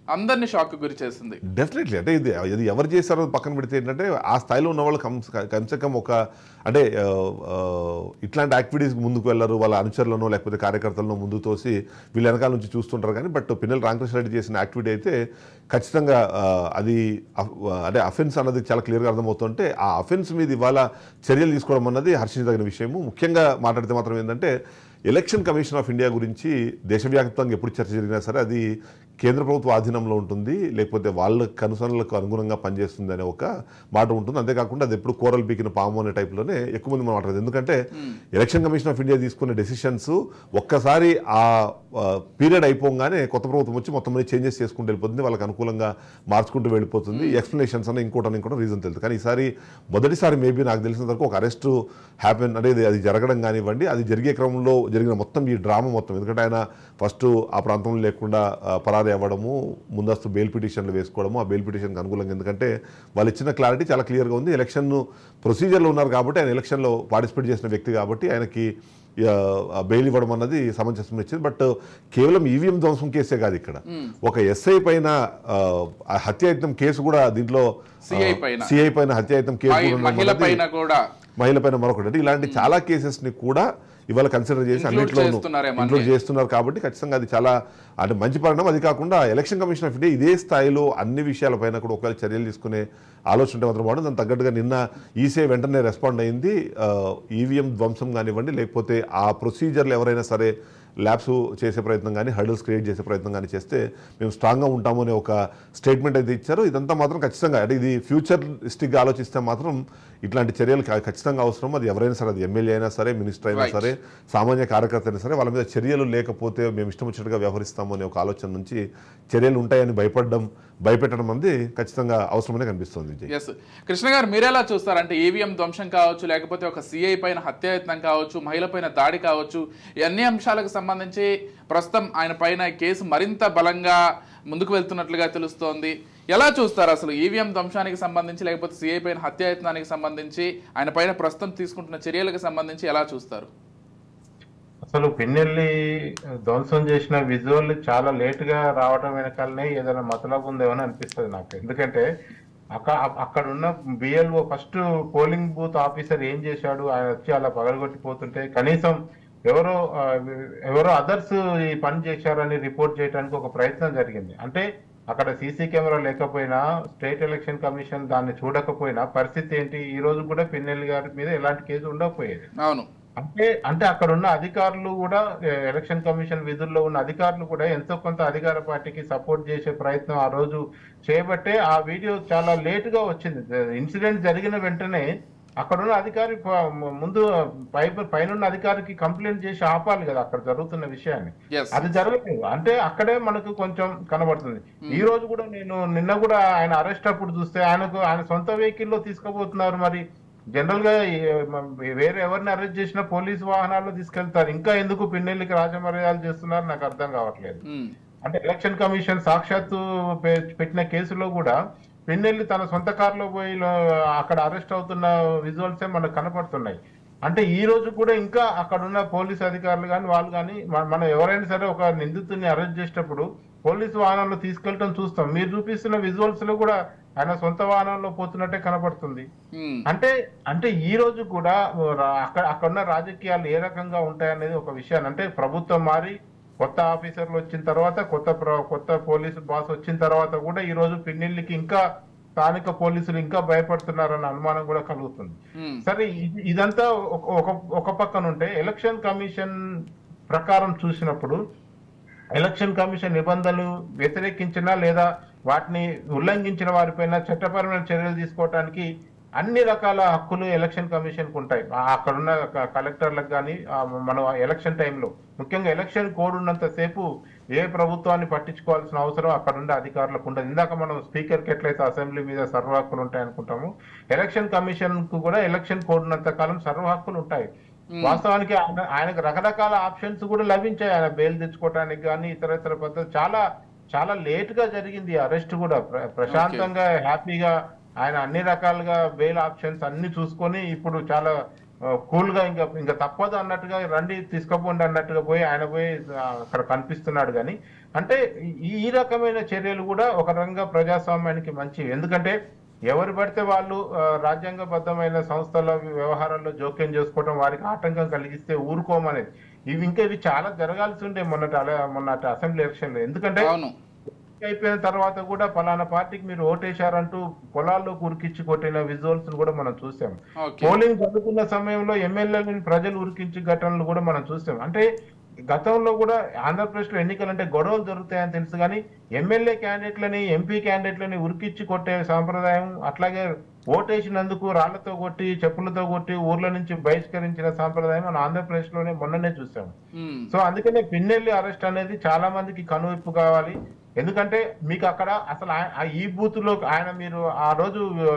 అందరినీ షాక్ గురి చేసింది డెఫినెట్లీ అంటే ఇది ఇది ఎవరు చేశారో పక్కన పెడితే ఏంటంటే ఆ స్థాయిలో ఉన్న వాళ్ళు కమ్స్ కమ్సే కమ్ ఒక అంటే ఆ, ఆ, ఇట్లాంటి యాక్టివిటీస్కి ముందుకు వెళ్ళరు వాళ్ళ అనుచరులను లేకపోతే కార్యకర్తలను ముందు తోసి వీళ్ళ వెనకాల నుంచి చూస్తుంటారు కానీ బట్ పిన్నెల రామకృష్ణ రెడ్డి చేసిన యాక్టివిటీ అయితే ఖచ్చితంగా ఆ, అది అఫ్- అంటే అఫెన్స్ అన్నది చాలా క్లియర్గా అర్థమవుతుంటే ఆ అఫెన్స్ మీద ఇవాళ చర్యలు తీసుకోవడం అన్నది హర్షించదగిన విషయము ముఖ్యంగా మాట్లాడితే మాత్రం ఏంటంటే ఎలక్షన్ కమిషన్ ఆఫ్ ఇండియా గురించి దేశవ్యాప్తంగా ఎప్పుడు చర్చ జరిగినా సరే అది కేంద్ర ప్రభుత్వ ఆధీనంలో ఉంటుంది లేకపోతే వాళ్ళ కనుసనలకు అనుగుణంగా పనిచేస్తుంది అనే ఒక మాట ఉంటుంది అంతేకాకుండా అది ఎప్పుడు కూరలు పీకిన పాము అనే టైప్లోనే ఎక్కువ మంది మాట్లాడదు ఎందుకంటే ఎలక్షన్ కమిషన్ ఆఫ్ ఇండియా తీసుకునే డెసిషన్స్ ఒక్కసారి ఆ పీరియడ్ అయిపోగానే కొత్త ప్రభుత్వం వచ్చి మొత్తం మంది చేంజెస్ చేసుకుంటూ వెళ్ళిపోతుంది వాళ్ళకి అనుకూలంగా మార్చుకుంటూ వెళ్ళిపోతుంది ఎక్స్ప్లెనేషన్స్ అని ఇంకోటి ఇంకోటి రీజన్ తెలుసు కానీ ఈసారి మొదటిసారి మేబీ నాకు తెలిసిన వరకు ఒక అరెస్ట్ హ్యాపెన్ అనేది అది జరగడం కానివ్వండి అది జరిగే క్రమంలో జరిగిన మొత్తం ఈ డ్రామా మొత్తం ఎందుకంటే ఆయన ఫస్ట్ ఆ ప్రాంతంలో లేకుండా ఆ, పరారీ అవ్వడము ముందస్తు బెయిల్ పిటిషన్లు వేసుకోవడము ఆ బెయిల్ పిటిషన్కి అనుకూలంగా ఎందుకంటే వాళ్ళు ఇచ్చిన క్లారిటీ చాలా క్లియర్గా ఉంది ఎలక్షన్ ప్రొసీజర్లో ఉన్నారు కాబట్టి ఆయన ఎలక్షన్లో పార్టిసిపేట్ చేసిన వ్యక్తి కాబట్టి ఆయనకి ఆ, బెయిల్ ఇవ్వడం అన్నది సమంజసం ఇచ్చింది బట్ కేవలం ఈవీఎం ధ్వంసం కేసే కాదు ఇక్కడ ఒక ఎస్ఐ పైన ఆ, ఆ హత్యాయత్నం కేసు కూడా దీంట్లో CI పైన. సిఐ పైన హత్యాయత్నం కేసు మహి- కూడా ఉండడం మహిళ అన్నది- పైన కూడా మహిళ పైన మరొకటి అంటే ఇలాంటి చాలా కేసెస్ ని కూడా ఇవాళ కన్సిడర్ చేసి Include అన్నింటిలో చేస్తున్నారేమో ఇంక్లూడ్ అన్ని. చేస్తున్నారు కాబట్టి ఖచ్చితంగా అది చాలా అంటే మంచి పరిణామం అది కాకుండా ఎలక్షన్ కమిషన్ ఆఫ్ ఇండియా ఇదే స్థాయిలో అన్ని విషయాలపైన కూడా ఒకవేళ చర్యలు తీసుకునే ఆలోచన ఉంటే మాత్రం బాగుంటుంది దానికి తగ్గట్టుగా నిన్న ఈసీఐ వెంటనే రెస్పాండ్ అయింది ఈవీఎం ధ్వంసం కానివ్వండి లేకపోతే ఆ ప్రొసీజర్లు ఎవరైనా సరే ల్యాబ్స్ చేసే ప్రయత్నం కానీ హర్డల్స్ క్రియేట్ చేసే ప్రయత్నం కానీ చేస్తే మేము స్ట్రాంగ్గా ఉంటాము అనే ఒక స్టేట్మెంట్ అయితే ఇచ్చారు ఇదంతా మాత్రం ఖచ్చితంగా అంటే ఇది ఫ్యూచరిస్టిక్గా ఆలోచిస్తే మాత్రం ఇట్లాంటి చర్యలు ఖ- ఖచ్చితంగా అవసరం అది ఎవరైనా సరే అది ఎమ్మెల్యే అయినా సరే మినిస్టర్ అయినా Right. సరే సామాన్య కార్యకర్త అయినా సరే వాళ్ళ మీద చర్యలు లేకపోతే మేము ఇష్టం వచ్చినట్టుగా వ్యవహరిస్తాము అనే ఒక ఆలోచన నుంచి చర్యలు ఉంటాయని భయపడడం భయపెట్టడం అనేది ఖచ్చితంగా అవసరమనే కనిపిస్తుంది విజయ్ ఎస్ కృష్ణ గారు మీరెలా చూస్తారంటే ఈవీఎం ధ్వంసం కావచ్చు లేకపోతే ఒక సిఐ పైన హత్యాయత్నం కావచ్చు మహిళ పైన దాడి కావచ్చు ఈ అన్ని అంశాలకు సంబంధించి ప్రస్తుతం ఆయన పైన కేసు మరింత బలంగా ముందుకు వెళ్తున్నట్లుగా తెలుస్తోంది ఎలా చూస్తారు అసలు ఈవీఎం ధ్వంసానికి సంబంధించి లేకపోతే సిఐ పైన హత్యాయత్నానికి సంబంధించి ఆయన పైన ప్రస్తుతం తీసుకుంటున్న చర్యలకు సంబంధించి ఎలా చూస్తారు అసలు పిన్నెల్లి ధ్వంసం చేసిన విజువల్ చాలా లేట్ గా రావడం వెనకాలనే ఏదైనా మతలబు ఉందేమో అని అనిపిస్తుంది నాకు ఎందుకంటే అక్కడ అక్కడ ఉన్న BLO first polling booth officer ఏం చేశాడు ఆయన వచ్చి అలా పగలగొట్టిపోతుంటే కనీసం ఎవరో ఆ, ఎవరో అదర్స్ ఈ పని చేశారని రిపోర్ట్ చేయడానికి ఒక ప్రయత్నం జరిగింది అంటే అక్కడ సీసీ కెమెరా లేకపోయినా స్టేట్ ఎలక్షన్ కమిషన్ దాన్ని చూడకపోయినా పరిస్థితి ఏంటి ఈ రోజు కూడా పిన్నెల్లి గారి మీద ఎలాంటి కేసు ఉండకపోయేది అవును అంటే అంటే అక్కడ ఉన్న అధికారులు కూడా ఏ, ఎలక్షన్ కమిషన్ విధుల్లో ఉన్న అధికారులు కూడా ఎంతో కొంత అధికార పార్టీకి సపోర్ట్ చేసే ప్రయత్నం ఆ రోజు చేయబట్టే ఆ వీడియో చాలా లేట్ గా వచ్చింది ఇన్సిడెంట్ జరిగిన వెంటనే అక్కడ ఉన్న అధికారి ప- ముందు పై పైన అధికారికి కంప్లైంట్ చేసి ఆపాలి కదా అక్కడ జరుగుతున్న విషయాన్ని ఎస్ అది జరగలేదు అంటే అక్కడే మనకు కొంచెం కనబడుతుంది ఈ రోజు కూడా నేను నిన్న కూడా ఆయన అరెస్ట్ అప్పుడు చూస్తే ఆయనకు ఆయన సొంత వెహికల్లో తీసుకుపోతున్నారు మరి జనరల్ గా ఈ, మ- వేరే ఎవరిని అరెస్ట్ చేసినా పోలీసు వాహనాల్లో తీసుకెళ్తారు ఇంకా ఎందుకు పిన్నెల్లికి రాజమర్యాదలు చేస్తున్నారు నాకు అర్థం కావట్లేదు అంటే ఎలక్షన్ కమిషన్ సాక్షాత్తు పె- పెట్టిన కేసులో కూడా పిన్నెల్లి తన సొంత కారులో పోయి లో- అక్కడ అరెస్ట్ అవుతున్న విజువల్సే మనకు కనపడుతున్నాయి అంటే ఈ రోజు కూడా ఇంకా అక్కడ ఉన్న పోలీస్ అధికారులు కానీ వాళ్ళు కానీ మనం ఎవరైనా సరే ఒక నిందితుడిని అరెస్ట్ చేసేటప్పుడు పోలీసు వాహనంలో తీసుకెళ్ళటం చూస్తాం మీరు చూపిస్తున్న విజువల్స్ లో కూడా ఆయన సొంత వాహనంలో పోతున్నట్టే కనపడుతుంది అంటే అంటే ఈ రోజు కూడా రా- అక్కడ అక్కడ ఉన్న రాజకీయాలు ఏ రకంగా ఉంటాయనేది ఒక విషయాన్ని అంటే ప్రభుత్వం మారి కొత్త ఆఫీసర్లు వచ్చిన తర్వాత కొత్త ప్ర- కొత్త పోలీసు బాస్ వచ్చిన తర్వాత కూడా ఈ రోజు పిన్నెల్లికి ఇంకా స్థానిక పోలీసులు ఇంకా భయపడుతున్నారన్న అనుమానం కూడా కలుగుతుంది సరే ఇది- ఇదంతా ఒక- ఒక ఒక పక్కన ఉంటే ఎలక్షన్ కమిషన్ ప్రకారం చూసినప్పుడు ఎలక్షన్ కమిషన్ నిబంధనలు వ్యతిరేకించినా లేదా వాటిని ఉల్లంఘించిన వారిపైన చట్టపరమైన చర్యలు తీసుకోవడానికి అన్ని రకాల హక్కులు ఎలక్షన్ కమిషన్ కు ఉంటాయి ఆ అక్కడున్న క- కలెక్టర్లకు కానీ మన ఎలక్షన్ టైంలో ముఖ్యంగా ఎలక్షన్ కోడ్ ఉన్నంత సేపు ఏ ప్రభుత్వాన్ని పట్టించుకోవాల్సిన అవసరం అక్కడ ఉండే అధికారులకు ఉండదు ఇందాక మనం స్పీకర్ కి ఎట్లయితే అసెంబ్లీ మీద సర్వ హక్కులు ఉంటాయి అనుకుంటాము ఎలక్షన్ కమిషన్ కు కూడా ఎలక్షన్ కోడ్ ఉన్నంత కాలం సర్వ హక్కులు ఉంటాయి వాస్తవానికి ఆయన ఆయనకు రకరకాల ఆప్షన్స్ కూడా లభించాయి ఆయన బెయిల్ తెచ్చుకోవడానికి కానీ ఇతర ఇతర పద్ధతి చాలా చాలా లేట్ గా జరిగింది అరెస్ట్ కూడా ప్ర- ప్రశాంతంగా హ్యాపీగా ఆయన అన్ని రకాలుగా బెయిల్ ఆప్షన్స్ అన్ని చూసుకొని ఇప్పుడు చాలా కూల్ గా ఇంకా ఇంకా తప్పదు అన్నట్టుగా రండి తీసుకుపోండి అన్నట్టుగా పోయి ఆయన పోయి ఆ, అక్కడ కనిపిస్తున్నాడు కానీ అంటే ఈ ఈ రకమైన చర్యలు కూడా ఒక రకంగా ప్రజాస్వామ్యానికి మంచివి ఎందుకంటే ఎవరు పడితే వాళ్ళు ఆ, రాజ్యాంగబద్ధమైన సంస్థల వ్యవహారాల్లో జోక్యం చేసుకోవడం వారికి ఆటంకం కలిగిస్తే ఊరుకోమనేది ఇవి ఇంకా ఇవి చాలా జరగాల్సి ఉండే మొన్నటి అలా- మొన్నటి అసెంబ్లీ ఎలక్షన్ లో ఎందుకంటే అవును అయిపోయిన తర్వాత కూడా పలానా పార్టీకి మీరు ఓటేశారంటూ పొలాల్లో కురికిచ్చి కొట్టిన విజువల్స్ కూడా మనం చూసాం ఓకే పోలింగ్ జరుగుతున్న సమయంలో ఎమ్మెల్యేలను ప్రజలు ఉరికించి ఘటనలు కూడా మనం చూసాం అంటే గతంలో కూడా ఆంధ్రప్రదేశ్ లో ఎన్నికలు అంటే గొడవలు జరుగుతాయని తెలుసు కానీ ఎమ్మెల్యే క్యాండిడేట్లని ఎంపీ క్యాండిడేట్లని ఉరికిచ్చి కొట్టే సాంప్రదాయం అట్లాగే ఓటేసినందుకు రాళ్లతో కొట్టి చెప్పులతో కొట్టి ఊర్ల నుంచి బహిష్కరించిన సాంప్రదాయం మనం ఆంధ్రప్రదేశ్ లోనే మొన్ననే చూసాం ఉమ్, సో అందుకనే పిన్నెల్లి అరెస్ట్ అనేది చాలా మందికి కనువిప్పు కావాలి ఎందుకంటే మీకు అక్కడ అసలు ఆయ- ఆ ఈ బూత్ లో ఆయన మీరు ఆ రోజు ఆ,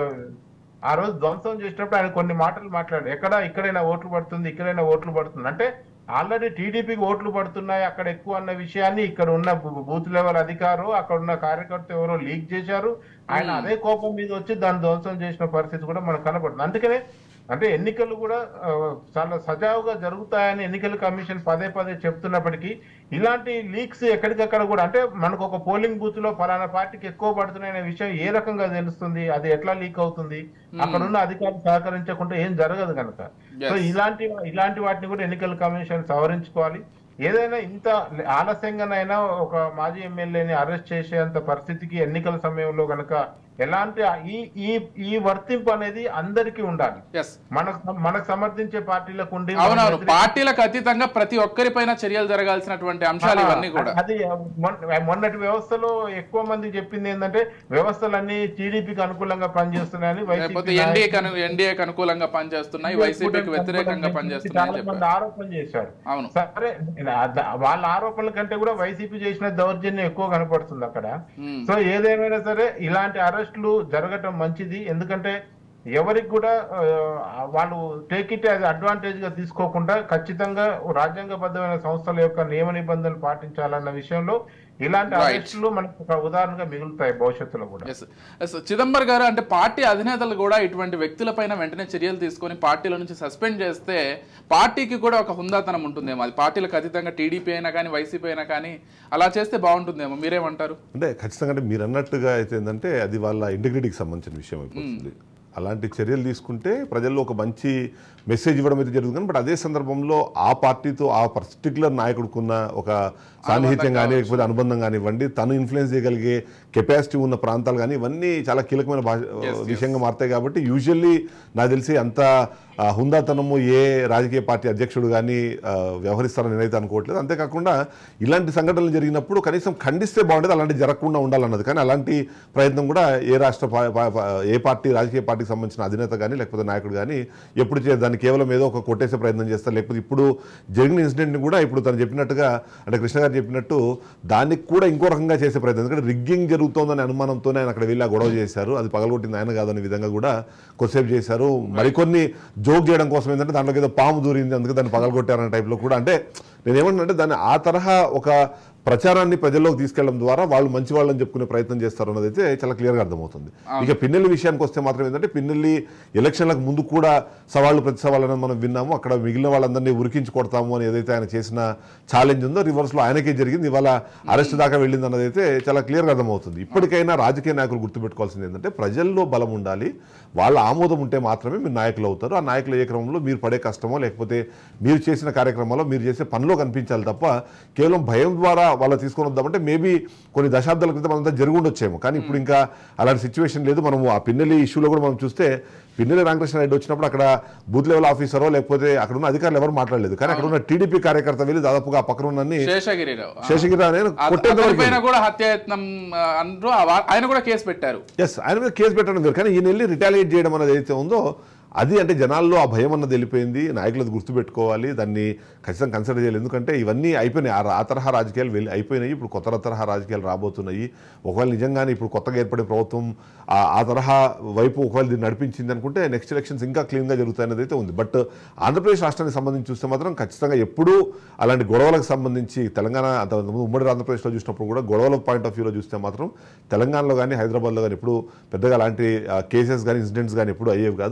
ఆ రోజు ధ్వంసం చేసినప్పుడు ఆయన కొన్ని మాటలు మాట్లాడారు ఎక్కడ ఇక్కడైనా ఓట్లు పడుతుంది ఇక్కడైనా ఓట్లు పడుతుంది అంటే ఆల్రెడీ టీడీపీకి ఓట్లు పడుతున్నాయి అక్కడ ఎక్కువ అన్న విషయాన్ని ఇక్కడ ఉన్న బూ- బూత్ లెవెల్ అధికారు అక్కడ ఉన్న కార్యకర్త ఎవరో లీక్ చేశారు ఆయన అదే కోపం మీద వచ్చి దాన్ని ధ్వంసం చేసిన పరిస్థితి కూడా మనకు కనపడుతుంది అందుకనే అంటే ఎన్నికలు కూడా ఆ, చాలా సజావుగా జరుగుతాయని ఎన్నికల కమిషన్ పదే పదే చెప్తున్నప్పటికీ ఇలాంటి లీక్స్ ఎక్కడికక్కడ కూడా అంటే మనకు ఒక పోలింగ్ బూత్ లో ఫలానా పార్టీకి ఎక్కువ పడుతున్నాయనే విషయం ఏ రకంగా తెలుస్తుంది అది ఎట్లా లీక్ అవుతుంది అక్కడ ఉన్న అధికారులు సహకరించకుండా ఏం జరగదు కనుక Yes. సో ఇలాంటి ఇలాంటి వాటిని కూడా ఎన్నికల కమిషన్ సవరించుకోవాలి ఏదైనా ఇంత ఆలస్యంగానైనా ఒక మాజీ ఎమ్మెల్యేని అరెస్ట్ చేసేంత పరిస్థితికి ఎన్నికల సమయంలో గనక ఎలాంటి ఈ ఈ ఈ వర్తింపు అనేది అందరికీ ఉండాలి ఎస్ మనకు మనకు సమర్థించే పార్టీలకు ఉండి మనం అవునవును వ్యతిరేక- పార్టీలకు అతీతంగా ప్రతి ఒక్కరిపైన చర్యలు జరగాల్సినటువంటి అంశాలు ఇవన్నీ కూడా అది మొన్న- మొన్నటి వ్యవస్థలో ఎక్కువ మంది చెప్పింది ఏంటంటే వ్యవస్థలన్నీ టీడీపీకి అనుకూలంగా పనిచేస్తున్నాయని లేకపోతే వైసీపీ ఎన్డీఏకి అను ఎన్డీఏకి అనుకూలంగా పనిచేస్తున్నాయి వైసీపీకి వ్యతిరేకంగా పనిచేస్తున్నాయని చాలా మంది చెప్పారు ఆరోపణ చేశారు అవును సరే అద- వాళ్ళ ఆరోపణల కంటే కూడా వైసీపీ చేసిన దౌర్జన్యం ఎక్కువ కనపడుతుంది అక్కడ ఉమ్, సో ఏదేమైనా సరే ఇలాంటి అరెస్టులు జరగటం మంచిది ఎందుకంటే ఎవరికి కూడా ఆ, వాళ్ళు టేక్ ఇట్ యాజ్ అడ్వాంటేజ్ గా తీసుకోకుండా ఖచ్చితంగా రాజ్యాంగబద్ధమైన సంస్థల యొక్క నియమ నిబంధనలు పాటించాలన్న విషయంలో ఇలాంటి Right. అరెస్టులు మనకు ఒక ఉదాహరణగా మిగులుతాయి భవిష్యత్తులో కూడా ఎస్ ఎస్ చిదంబర్ గారు అంటే పార్టీ అధినేతలు కూడా ఇటువంటి వ్యక్తులపైన వెంటనే చర్యలు తీసుకొని పార్టీల నుంచి సస్పెండ్ చేస్తే పార్టీకి కూడా ఒక హుందాతనం ఉంటుందేమో అది పార్టీలకు అతీతంగా టీడీపీ అయినా కానీ వైసీపీ అయినా కానీ అలా చేస్తే బాగుంటుందేమో మీరేమంటారు అంటే ఖచ్చితంగా అంటే మీరు అన్నట్టుగా అయితే ఏంటంటే అది వాళ్ళ ఇంటిగ్రిటీకి సంబంధించిన విషయం అయిపోతుంది అలాంటి చర్యలు తీసుకుంటే ప్రజల్లో ఒక మంచి మెసేజ్ ఇవ్వడం అయితే జరుగుతుంది కానీ బట్ అదే సందర్భంలో ఆ పార్టీతో ఆ పర్టికులర్ నాయకుడికున్న ఒక సాన్నిహిత్యం కానీ లేకపోతే అనుబంధం కానివ్వండి తను ఇన్ఫ్లుయెన్స్ చేయగలిగే కెపాసిటీ ఉన్న ప్రాంతాలు కానీ ఇవన్నీ చాలా కీలకమైన భాష విషయంగా మారుతాయి కాబట్టి యూజువల్లీ నాకు తెలిసి అంత ఆ, హుందాతనము ఏ రాజకీయ పార్టీ అధ్యక్షుడు కానీ ఆ, వ్యవహరిస్తారని నేనైతే అనుకోవట్లేదు అంతేకాకుండా ఇలాంటి సంఘటనలు జరిగినప్పుడు కనీసం ఖండిస్తే బాగుండేది అలాంటి జరగకుండా ఉండాలన్నది కానీ అలాంటి ప్రయత్నం కూడా ఏ రాష్ట్ర పా- పా- పా- ఏ పార్టీ రాజకీయ పార్టీకి సంబంధించిన అధినేత కానీ లేకపోతే నాయకుడు కానీ ఎప్పుడు చే దాన్ని కేవలం ఏదో ఒక కొట్టేసే ప్రయత్నం చేస్తారు లేకపోతే ఇప్పుడు జరిగిన ఇన్సిడెంట్ని కూడా ఇప్పుడు తను చెప్పినట్టుగా అంటే కృష్ణ గారు చెప్పినట్టు దానికి కూడా ఇంకో రకంగా చేసే ప్రయత్నం ఎందుకంటే రిగ్గింగ్ జరుగుతోందనే అనుమానంతోనే ఆయన అక్కడ వెళ్ళి ఆ గొడవ చేశారు అది పగలగొట్టింది ఆయన కాదనే విధంగా కూడా కొద్దిసేపు చేశారు మరికొన్ని జోక్ చేయడం కోసం ఏంటంటే దాంట్లోకి ఏదో పాము దూరింది అందుకే దాన్ని పగలగొట్టారనే టైప్లో కూడా అంటే నేనేమంటే దాన్ని ఆ తరహా ఒక ప్రచారాన్ని ప్రజల్లోకి తీసుకెళ్లడం ద్వారా వాళ్ళు మంచి వాళ్ళని చెప్పుకునే ప్రయత్నం చేస్తారు అన్నది అయితే చాలా క్లియర్గా అర్థమవుతుంది ఇక పిన్నెల్లి విషయానికి వస్తే మాత్రం ఏంటంటే పిన్నెల్లి ఎలక్షన్లకు ముందు కూడా సవాళ్ళు ప్రతి సవాళ్ళని మనం విన్నాము అక్కడ మిగిలిన వాళ్ళందరినీ ఉరికించి కొడతాము అని ఏదైతే ఆయన చేసిన ఛాలెంజ్ ఉందో రివర్స్లో ఆయనకే జరిగింది ఇవాళ అరెస్ట్ దాకా వెళ్ళింది అన్నది అయితే చాలా క్లియర్గా అర్థమవుతుంది ఇప్పటికైనా రాజకీయ నాయకులు గుర్తుపెట్టుకోవాల్సింది ఏంటంటే ప్రజల్లో బలం ఉండాలి వాళ్ళ ఆమోదం ఉంటే మాత్రమే మీరు నాయకులు అవుతారు ఆ నాయకులు ఏ క్రమంలో మీరు పడే కష్టమో లేకపోతే మీరు చేసిన కార్యక్రమాల్లో మీరు చేసే పనిలో కనిపించాలి తప్ప కేవలం భయం ద్వారా వాళ్ళు తీసుకొని వద్దామంటే మేబీ కొన్ని దశాబ్దాల క్రితం అంతా జరుగుండొచ్చేమో కానీ ఇప్పుడు ఇంకా అలాంటి సిచ్యువేషన్ లేదు మనము ఆ పిన్నెలి ఇష్యూలో కూడా మనం చూస్తే పిన్నెలి రామకృష్ణ రెడ్డి వచ్చినప్పుడు అక్కడ బూత్ లెవెల్ ఆఫీసరో లేకపోతే అక్కడ ఉన్న అధికారులు ఎవరు మాట్లాడలేదు కానీ అక్కడ ఉన్న టీడీపీ కార్యకర్త వెళ్ళి దాదాపుగా ఆ పక్కన ఉన్న శేషగిరిరావు శేషగిరి అనే కొట్టేంత వరకు పైన కూడా హత్యాయత్నం ఆ, అంటూ ఆ వా- ఆయన కూడా కేసు పెట్టారు ఎస్ ఆయన మీద కేసు పెట్టడం వేరు కానీ ఈయన వెళ్ళి రిటాలియేట్ చేయడం అనేది ఏదైతే ఉందో అది అంటే జనాల్లో ఆ భయం అన్నది వెళ్ళిపోయింది నాయకులు అది గుర్తుపెట్టుకోవాలి దాన్ని ఖచ్చితంగా కన్సిడర్ చేయాలి ఎందుకంటే ఇవన్నీ అయిపోయినాయి ఆ రా- ఆ తరహా రాజకీయాలు వెళ్ళి అయిపోయినాయి ఇప్పుడు కొత్త తరహా రాజకీయాలు రాబోతున్నాయి ఒకవేళ నిజంగానే ఇప్పుడు కొత్తగా ఏర్పడే ప్రభుత్వం ఆ- ఆ తరహా వైపు ఒకవేళ దీన్ని నడిపించింది అనుకుంటే నెక్స్ట్ ఎలక్షన్స్ ఇంకా క్లీన్గా జరుగుతాయనేది అయితే ఉంది బట్ ఆంధ్రప్రదేశ్ రాష్ట్రానికి సంబంధించి చూస్తే మాత్రం ఖచ్చితంగా ఎప్పుడూ అలాంటి గొడవలకు సంబంధించి తెలంగాణ అంత ముందు ఉమ్మడి ఆంధ్రప్రదేశ్లో చూసినప్పుడు కూడా గొడవల పాయింట్ ఆఫ్ వ్యూలో చూస్తే మాత్రం తెలంగాణలో కానీ హైదరాబాద్లో కానీ ఎప్పుడు పెద్దగా అలాంటి కేసెస్ కానీ ఇన్సిడెంట్స్ కానీ ఎప్పుడు అయ్యేవి కాదు అయితే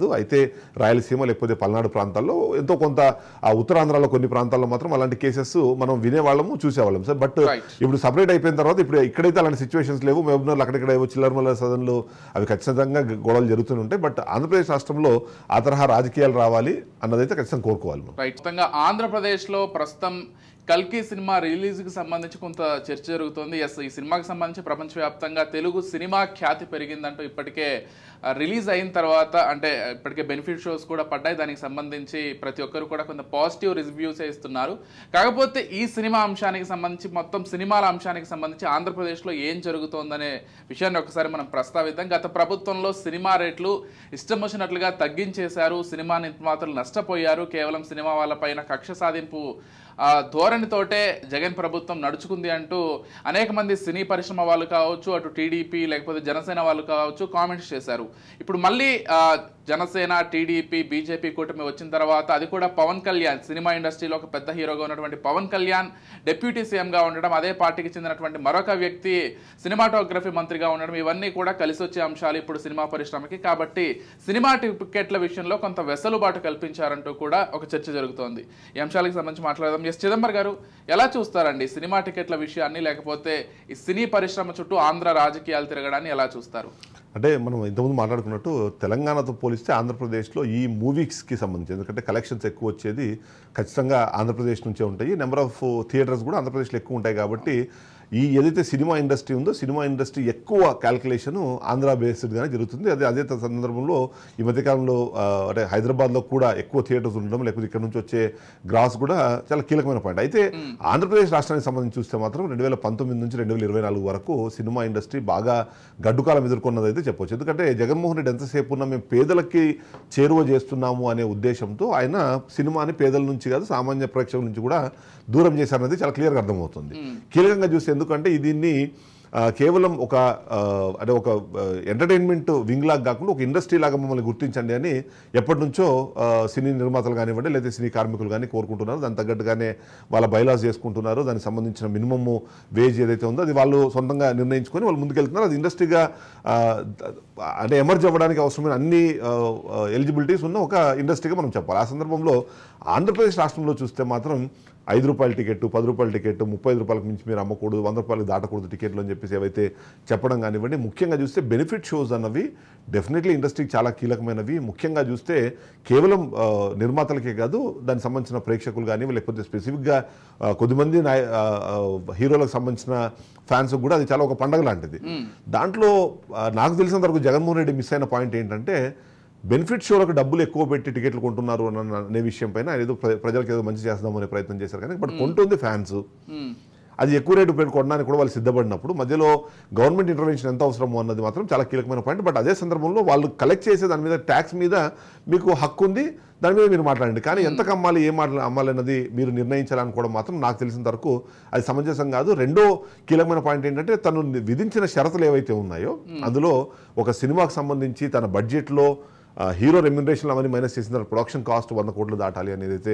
రాయలసీమ లేకపోతే పల్నాడు ప్రాంతాల్లో ఎంతో కొంత ఆ ఉత్తరాంధ్రలో కొన్ని ప్రాంతాల్లో మాత్రం అలాంటి కేసెస్ మనం వినేవాళ్ళము చూసేవాళ్ళం సార్ బట్ Right. ఇప్పుడు సపరేట్ అయిపోయిన తర్వాత ఇప్పుడు ఇక్కడైతే అలాంటి సిచ్యువేషన్స్ లేవు మహబూబ్నగర్లో అక్కడిక్కడ ఏవో చిల్లరమల్ల సదన్లు అవి ఖచ్చితంగా గొడవలు జరుగుతూనే ఉంటాయి బట్ ఆంధ్రప్రదేశ్ రాష్ట్రంలో ఆ తరహా రాజకీయాలు రావాలి అన్నదైతే ఖచ్చితంగా కోరుకోవాలి మనం. రైట్ మొత్తంగా ఆంధ్రప్రదేశ్లో ప్రస్తుతం కల్కి సినిమా రిలీజ్కి సంబంధించి కొంత చర్చ జరుగుతోంది ఎస్ ఈ సినిమాకి సంబంధించి ప్రపంచవ్యాప్తంగా తెలుగు సినిమా ఖ్యాతి పెరిగిందంటూ ఇప్పటికే రిలీజ్ అయిన తర్వాత అంటే ఇప్పటికే బెనిఫిట్ షోస్ కూడా పడ్డాయి దానికి సంబంధించి ప్రతి ఒక్కరు కూడా కొంత పాజిటివ్ రివ్యూస్ ఇస్తున్నారు కాకపోతే ఈ సినిమా అంశానికి సంబంధించి మొత్తం సినిమాల అంశానికి సంబంధించి ఆంధ్రప్రదేశ్లో ఏం జరుగుతోందనే విషయాన్ని ఒకసారి మనం ప్రస్తావిద్దాం గత ప్రభుత్వంలో సినిమా రేట్లు ఇష్టం వచ్చినట్లుగా తగ్గించేశారు సినిమా నిర్మాతలు నష్టపోయారు కేవలం సినిమా వాళ్ళపైన కక్ష సాధింపు ఆ, ధోరణితోటే జగన్ ప్రభుత్వం నడుచుకుంది అంటూ అనేక మంది సినీ పరిశ్రమ వాళ్ళు కావచ్చు అటు టీడీపీ లేకపోతే జనసేన వాళ్ళు కావచ్చు కామెంట్స్ చేశారు ఇప్పుడు మళ్ళీ ఆ, జనసేన టీడీపీ బీజేపీ కూటమి వచ్చిన తర్వాత అది కూడా పవన్ కళ్యాణ్ సినిమా ఇండస్ట్రీలో ఒక పెద్ద హీరోగా ఉన్నటువంటి పవన్ కళ్యాణ్ డిప్యూటీ సీఎంగా ఉండడం అదే పార్టీకి చెందినటువంటి మరొక వ్యక్తి సినిమాటోగ్రఫీ మంత్రిగా ఉండడం ఇవన్నీ కూడా కలిసి వచ్చే అంశాలు ఇప్పుడు సినిమా పరిశ్రమకి కాబట్టి సినిమా టికెట్ల విషయంలో కొంత వెసలుబాటు కల్పించారంటూ కూడా ఒక చర్చ జరుగుతోంది ఈ అంశాలకు సంబంధించి మాట్లాడదాం ఎస్ చిదంబర్ గారు ఎలా చూస్తారండి సినిమా టికెట్ల విషయాన్ని లేకపోతే ఈ సినీ పరిశ్రమ చుట్టూ ఆంధ్ర రాజకీయాలు తిరగడాన్ని ఎలా చూస్తారు అంటే మనం ఇంతకుముందు మాట్లాడుకున్నట్టు తెలంగాణతో పోలిస్తే ఆంధ్రప్రదేశ్లో ఈ మూవీస్కి సంబంధించి ఎందుకంటే కలెక్షన్స్ ఎక్కువ వచ్చేది ఖచ్చితంగా ఆంధ్రప్రదేశ్ నుంచే ఉంటాయి నెంబర్ ఆఫ్ థియేటర్స్ కూడా ఆంధ్రప్రదేశ్లో ఎక్కువ ఉంటాయి కాబట్టి ఈ ఏదైతే సినిమా ఇండస్ట్రీ ఉందో సినిమా ఇండస్ట్రీ ఎక్కువ క్యాల్కులేషన్ ఆంధ్ర బేస్డ్గానే జరుగుతుంది అదే అదే సందర్భంలో ఈ మధ్యకాలంలో ఆ, అంటే హైదరాబాద్లో కూడా ఎక్కువ థియేటర్స్ ఉండడం లేకపోతే ఇక్కడ నుంచి వచ్చే గ్రాస్ కూడా చాలా కీలకమైన పాయింట్ అయితే ఆంధ్రప్రదేశ్ రాష్ట్రానికి సంబంధించి చూస్తే మాత్రం రెండు వేల పంతొమ్మిది నుంచి రెండు వేల ఇరవై నాలుగు వరకు సినిమా ఇండస్ట్రీ బాగా గడ్డుకాలం ఎదుర్కొన్నది అయితే చెప్పొచ్చు ఎందుకంటే జగన్మోహన్ రెడ్డి ఎంతసేపు ఉన్నా మేము పేదలకి చేరువ చేస్తున్నాము అనే ఉద్దేశంతో ఆయన సినిమాని పేదల నుంచి కాదు సామాన్య ప్రేక్షకుల నుంచి కూడా దూరం చేశారనేది చాలా క్లియర్గా అర్థమవుతుంది కీలకంగా చూస్తే ఎందుకంటే ఇది దీన్ని ఆ, కేవలం ఒక ఆ, అంటే ఒక ఎంటర్టైన్మెంట్ వింగ్ లాగా కాకుండా ఒక ఇండస్ట్రీ లాగా మమ్మల్ని గుర్తించండి అని ఎప్పటి నుంచో ఆ, సినీ నిర్మాతలు కానివ్వండి లేదా సినీ కార్మికులు కానీ కోరుకుంటున్నారు దాని తగ్గట్టుగానే వాళ్ళ బైలాస్ చేసుకుంటున్నారు దానికి సంబంధించిన మినిమమ్ వేజ్ ఏదైతే ఉందో అది వాళ్ళు సొంతంగా నిర్ణయించుకొని వాళ్ళు ముందుకెళ్తున్నారు అది ఇండస్ట్రీగా ఆ, ద- అంటే ఎమర్జ్ అవ్వడానికి అవసరమైన అన్ని ఎలిజిబిలిటీస్ ఉన్న ఒక ఇండస్ట్రీగా మనం చెప్పాలి ఆ సందర్భంలో ఆంధ్రప్రదేశ్ రాష్ట్రంలో చూస్తే మాత్రం ఐదు రూపాయల టికెట్ పది రూపాయల టికెట్ ముప్పై ఐదు రూపాయలకు మించి మీరు అమ్మకూడదు వంద రూపాయలకు దాటకూడదు టికెట్లు అని చెప్పేసి ఏవైతే చెప్పడం కానివ్వండి ముఖ్యంగా చూస్తే బెనిఫిట్ షోస్ అన్నవి డెఫినెట్లీ ఇండస్ట్రీకి చాలా కీలకమైనవి ముఖ్యంగా చూస్తే కేవలం ఆ, నిర్మాతలకే కాదు దానికి సంబంధించిన ప్రేక్షకులు కానీ లేకపోతే స్పెసిఫిక్గా ఆ, కొద్దిమంది నాయ- ఆ, ఆ, హీరోలకు సంబంధించిన ఫ్యాన్స్ కూడా అది చాలా ఒక పండగ లాంటిది దాంట్లో ఆ, నాకు తెలిసినంత వరకు జగన్మోహన్ రెడ్డి మిస్ అయిన పాయింట్ ఏంటంటే బెనిఫిట్ షోలకు డబ్బులు ఎక్కువ పెట్టి టికెట్లు కొంటున్నారు అన్న అనే విషయం పైన ఆయన ఏదో ప్ర- ప్రజలకు ఏదో మంచి చేద్దామనే ప్రయత్నం చేశారు కానీ బట్ కొంటుంది ఫ్యాన్స్ మ్మ్. అది ఎక్కువ రేటు పెట్టి కొనడానికి కూడా వాళ్ళు సిద్ధపడినప్పుడు మధ్యలో గవర్నమెంట్ ఇంటర్వెన్షన్ ఎంత అవసరమో అన్నది మాత్రం చాలా కీలకమైన పాయింట్ బట్ అదే సందర్భంలో వాళ్ళు కలెక్ట్ చేసే దాని మీద ట్యాక్స్ మీద మీకు హక్కు ఉంది దాని మీద మీరు మాట్లాడండి కానీ ఎంత అమ్మాలి ఏం మాట్లా అమ్మాలి అన్నది మీరు నిర్ణయించాలనుకోవడం మాత్రం నాకు తెలిసిన వరకు అది సమంజసం కాదు రెండో కీలకమైన పాయింట్ ఏంటంటే తను విధించిన షరతులు ఏవైతే ఉన్నాయో అందులో ఒక సినిమాకు సంబంధించి తన బడ్జెట్లో ఆ, హీరో రెమ్యునరేషన్ అవన్నీ మైనస్ చేసిన తర్వాత ప్రొడక్షన్ కాస్ట్ వంద కోట్లు దాటాలి అనేది అయితే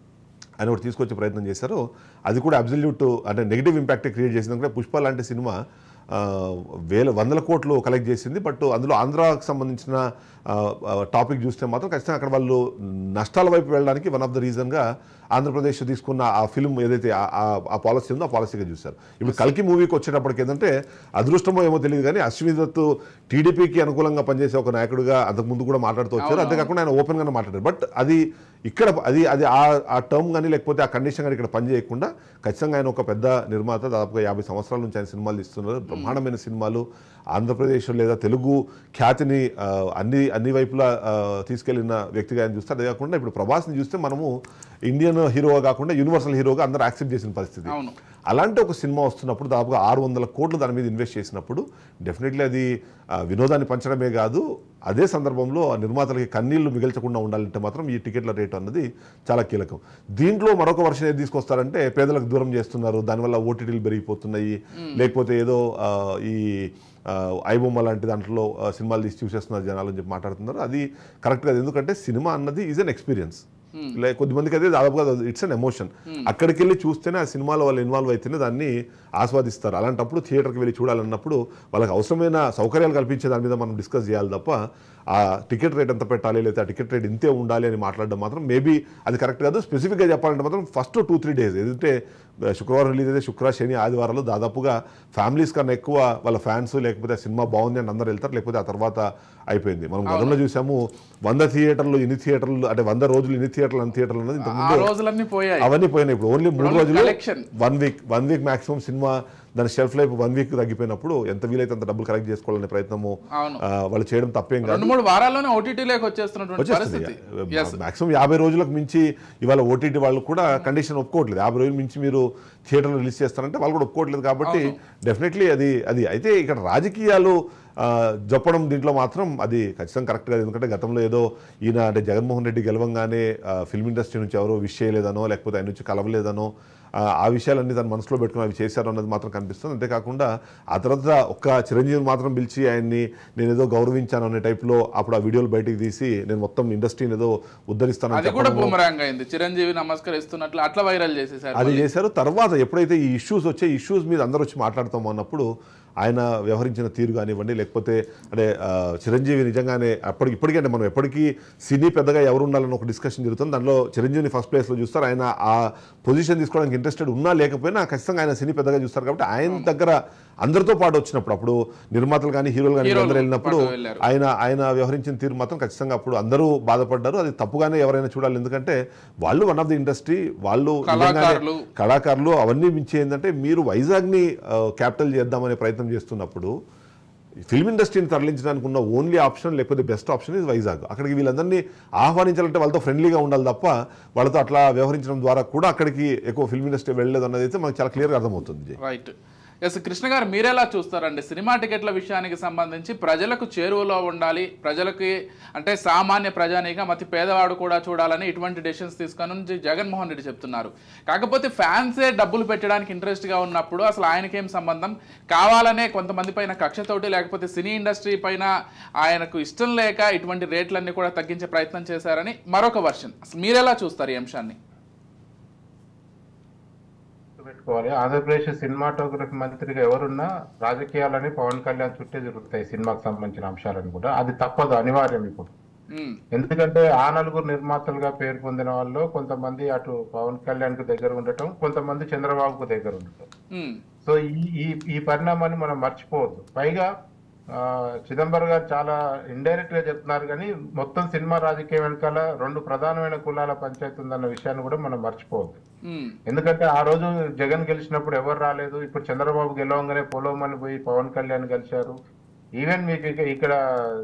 ఆయన ఒకటి తీసుకొచ్చే ప్రయత్నం చేశారు అది కూడా అబ్జల్యూట్ అంటే నెగిటివ్ ఇంపాక్ట్ క్రియేట్ చేసింది అంటే పుష్ప లాంటి సినిమా ఆ, వేల వందల కోట్లు కలెక్ట్ చేసింది బట్ అందులో ఆంధ్రాకి సంబంధించిన టాపిక్ చూస్తే మాత్రం ఖచ్చితంగా అక్కడ వాళ్ళు నష్టాల వైపు వెళ్ళడానికి వన్ ఆఫ్ ద రీజన్గా ఆంధ్రప్రదేశ్ తీసుకున్న ఆ ఫిల్మ్ ఏదైతే ఆ- ఆ- ఆ పాలసీ ఉందో ఆ పాలసీగా చూశారు ఇప్పుడు కల్కి మూవీకి వచ్చేటప్పటికి ఏంటంటే అదృష్టమో ఏమో తెలియదు కానీ అశ్విని దత్ టీడీపీకి అనుకూలంగా పనిచేసే ఒక నాయకుడిగా అంతకుముందు కూడా మాట్లాడుతూ వచ్చారు అంతేకాకుండా ఆయన ఓపెన్ గానే మాట్లాడారు బట్ అది ఇక్కడ అది అది ఆ ఆ టర్మ్ కానీ లేకపోతే ఆ కండిషన్ కానీ ఇక్కడ పనిచేయకుండా ఖచ్చితంగా ఆయన ఒక పెద్ద నిర్మాత దాదాపుగా యాభై సంవత్సరాల నుంచి ఆయన సినిమాలు ఇస్తున్నారు బ్రహ్మాండమైన సినిమాలు ఆంధ్రప్రదేశ్ లేదా తెలుగు ఖ్యాతిని ఆ, అన్ని అన్ని వైపులా ఆ, తీసుకెళ్లిన వ్యక్తిగా ఆయన చూస్తే అదే కాకుండా ఇప్పుడు ప్రభాస్ని చూస్తే మనము ఇండియన్ హీరోగా కాకుండా యూనివర్సల్ హీరోగా అందరూ యాక్సెప్ట్ చేసిన పరిస్థితి అవును అలాంటి ఒక సినిమా వస్తున్నప్పుడు దాదాపుగా ఆరు వందల కోట్లు దాని మీద ఇన్వెస్ట్ చేసినప్పుడు డెఫినెట్లీ అది ఆ, వినోదాన్ని పంచడమే కాదు అదే సందర్భంలో ఆ నిర్మాతలకి కన్నీళ్లు మిగల్చకుండా ఉండాలంటే మాత్రం ఈ టికెట్ల రేటు అన్నది చాలా కీలకం దీంట్లో మరొక వర్షన్ ఏది తీసుకొస్తారంటే పేదలకు దూరం చేస్తున్నారు దానివల్ల ఓటీటీలు పెరిగిపోతున్నాయి లేకపోతే ఏదో ఆ, ఈ ఆ, ఐబొమ్మ లాంటి దాంట్లో ఆ, సినిమాలు తీసి చూసేస్తున్నారు జనాలు అని చెప్పి మాట్లాడుతున్నారు అది కరెక్ట్ కాదు ఎందుకంటే సినిమా అన్నది ఈజ్ అన్ ఎక్స్పీరియన్స్ లే కొద్దిమందికి అయితే దాదాపుగా ఇట్స్ అన్ ఎమోషన్ అక్కడికి వెళ్ళి చూస్తేనే ఆ సినిమాలో వాళ్ళు ఇన్వాల్వ్ అయితేనే దాన్ని ఆస్వాదిస్తారు అలాంటప్పుడు థియేటర్కి వెళ్ళి చూడాలన్నప్పుడు వాళ్ళకి అవసరమైన సౌకర్యాలు కల్పించే దాని మీద మనం డిస్కస్ చేయాలి తప్ప ఆ టికెట్ రేట్ ఎంత పెట్టాలి లేదా ఆ టికెట్ రేట్ ఇంతే ఉండాలి అని మాట్లాడడం మాత్రం మేబీ అది కరెక్ట్ కాదు స్పెసిఫిక్గా చెప్పాలంటే మాత్రం ఫస్ట్ టూ త్రీ డేస్ ఎందుకంటే ఆ, శుక్రవారం రిలీజ్ అయితే శుక్ర శని ఆదివారాలు దాదాపుగా ఫ్యామిలీస్ కన్నా ఎక్కువ వాళ్ళ ఫ్యాన్స్ లేకపోతే ఆ సినిమా బాగుంది అని అందరూ వెళ్తారు లేకపోతే ఆ తర్వాత అయిపోయింది మనం గతంలో చూసాము వంద థియేటర్లు ఇన్ని థియేటర్లు అంటే వంద రోజులు ఇన్ని థియేటర్లు అన్ని థియేటర్లు అనేది ఆ ఇంతకుముందు రోజులన్నీ పోయాయి అవన్నీ పోయినాయి ఇప్పుడు ఓన్లీ మూడు Only రోజులు collection. One week one week maximum cinema దాని షెల్ఫ్ లైఫ్ వన్ వీక్ తగ్గిపోయినప్పుడు ఎంత వీలైతే అంత డబ్బులు కలెక్ట్ చేసుకోవాలనే ప్రయత్నము అవును. ఆ, వాళ్ళు చేయడం తప్పేం కాదు రెండు మూడు వారాల్లోనే ఓటీటీలోకి వచ్చేస్తున్నటువంటి వచ్చేస్తుంది పరిస్థితి Yes. మాక్సిమం యాభై రోజులకు మించి ఇవాళ ఓటీటీ వాళ్ళు కూడా కండిషన్ ఒప్పుకోవట్లేదు యాభై రోజుల మించి మీరు థియేటర్లో రిలీజ్ చేస్తారంటే వాళ్ళు కూడా ఒప్పుకోవట్లేదు కాబట్టి డెఫినెట్లీ అది అది అయితే ఇక్కడ రాజకీయాలు ఆ, జొప్పడం దీంట్లో మాత్రం అది ఖచ్చితంగా కరెక్ట్ కాదు ఎందుకంటే గతంలో ఏదో ఈయన అంటే జగన్మోహన్ రెడ్డి గెలవంగానే ఫిల్మ్ ఇండస్ట్రీ నుంచి ఎవరో విష్ చేయలేదనో లేకపోతే ఆయన నుంచి కలవలేదనో ఆ, ఆ విషయాలన్నీ తన మనసులో పెట్టుకుని అవి చేశారు అన్నది మాత్రం కనిపిస్తుంది అంతేకాకుండా ఆ తర్వాత ఒక్క చిరంజీవి మాత్రం పిలిచి ఆయన్ని నేను ఏదో గౌరవించాను అనే టైప్లో అప్పుడు ఆ వీడియోలు బయటికి తీసి నేను మొత్తం ఇండస్ట్రీని ఏదో ఉద్ధరిస్తాను అది కూడా బూమరాంగ్ అయింది చిరంజీవి నమస్కరిస్తున్నట్లు అట్లా వైరల్ చేసేసారు అది చేశారు తర్వాత ఎప్పుడైతే ఈ ఇష్యూస్ వచ్చే ఇష్యూస్ మీద అందరూ వచ్చి మాట్లాడతాం అన్నప్పుడు ఆయన వ్యవహరించిన తీరు కానివ్వండి లేకపోతే అంటే ఆ, చిరంజీవి నిజంగానే అప్పటికి ఇప్పటికే అంటే మనం ఎప్పటికీ సినీ పెద్దగా ఎవరు ఉండాలని ఒక డిస్కషన్ జరుగుతుంది దానిలో చిరంజీవిని ఫస్ట్ ప్లేస్లో చూస్తారు ఆయన ఆ పొజిషన్ తీసుకోవడానికి ఇంట్రెస్టెడ్ ఉన్నా లేకపోయినా ఖచ్చితంగా ఆయన సినీ పెద్దగా చూస్తారు కాబట్టి ఆయన దగ్గర అందరితో పాటు వచ్చినప్పుడు అప్పుడు నిర్మాతలు కానీ హీరోలు కానీ హీరోలు అందరూ వెళ్ళినప్పుడు పాటు వెళ్ళారు. ఆయన ఆయన వ్యవహరించిన తీరు మాత్రం ఖచ్చితంగా అప్పుడు అందరూ బాధపడ్డారు అది తప్పుగానే ఎవరైనా చూడాలి ఎందుకంటే వాళ్ళు వన్ ఆఫ్ ది ఇండస్ట్రీ వాళ్ళు నిజంగానే కళాకారులు. కళాకారులు అవన్నీ మించి ఏంటంటే మీరు వైజాగ్ని క్యాపిటల్ చేద్దామనే ప్రయత్నం చేస్తున్నప్పుడు ఫిల్మ్ ఇండస్ట్రీని తరలించడానికి ఉన్న ఓన్లీ ఆప్షన్ లేకపోతే బెస్ట్ ఆప్షన్ ఇస్ వైజాగ్ అక్కడికి వీళ్ళందరినీ ఆహ్వానించాలంటే వాళ్ళతో ఫ్రెండ్లీగా ఉండాలి తప్ప వాళ్ళతో అట్లా వ్యవహరించడం ద్వారా కూడా అక్కడికి ఎక్కువ ఫిల్మ్ ఇండస్ట్రీ వెళ్ళలేదు అన్నది అయితే మనకు చాలా క్లియర్గా అర్థమవుతుంది జై. రైట్ ఎస్ కృష్ణ గారు మీరెలా చూస్తారండి సినిమా టికెట్ల విషయానికి సంబంధించి ప్రజలకు చేరువలో ఉండాలి ప్రజలకి అంటే సామాన్య ప్రజానిగా మతి పేదవాడు కూడా చూడాలని ఇటువంటి డెసిషన్స్ తీసుకొని జగన్మోహన్ రెడ్డి చెప్తున్నారు కాకపోతే ఫ్యాన్సే డబ్బులు పెట్టడానికి ఇంట్రెస్ట్గా ఉన్నప్పుడు అసలు ఆయనకేం సంబంధం కావాలనే కొంతమంది పైన కక్షతోటి లేకపోతే సినీ ఇండస్ట్రీ పైన ఆయనకు ఇష్టం లేక ఇటువంటి రేట్లన్నీ కూడా తగ్గించే ప్రయత్నం చేశారని మరొక వర్షన్ అసలు మీరెలా చూస్తారు ఈ అంశాన్ని పెట్టుకోవాలి ఆంధ్రప్రదేశ్ సినిమాటోగ్రఫీ మంత్రిగా ఎవరున్నా రాజకీయాలని పవన్ కళ్యాణ్ చుట్టే జరుగుతాయి సినిమాకు సంబంధించిన అంశాలను కూడా అది తప్పదు అనివార్యం ఇప్పుడు ఉమ్, ఎందుకంటే ఆ నలుగురు నిర్మాతలుగా పేరు పొందిన వాళ్ళు కొంతమంది అటు పవన్ కళ్యాణ్ కు దగ్గర ఉండటం కొంతమంది చంద్రబాబుకు దగ్గర ఉండటం ఉమ్, సో ఈ ఈ ఈ పరిణామాన్ని మనం మర్చిపోవద్దు పైగా ఆ, చిదంబరం గారు చాలా ఇండైరెక్ట్ గా చెప్తున్నారు కానీ మొత్తం సినిమా రాజకీయం వెనకాల రెండు ప్రధానమైన కులాల పంచాయతీ ఉందన్న విషయాన్ని కూడా మనం మర్చిపోవద్దు ఉమ్, ఎందుకంటే ఆ రోజు జగన్ గెలిచినప్పుడు ఎవరు రాలేదు ఇప్పుడు చంద్రబాబు గెలవంగానే పొలవమని పోయి పవన్ కళ్యాణ్ కలిశారు ఈవెన్ మీకు ఇక- ఇక్కడ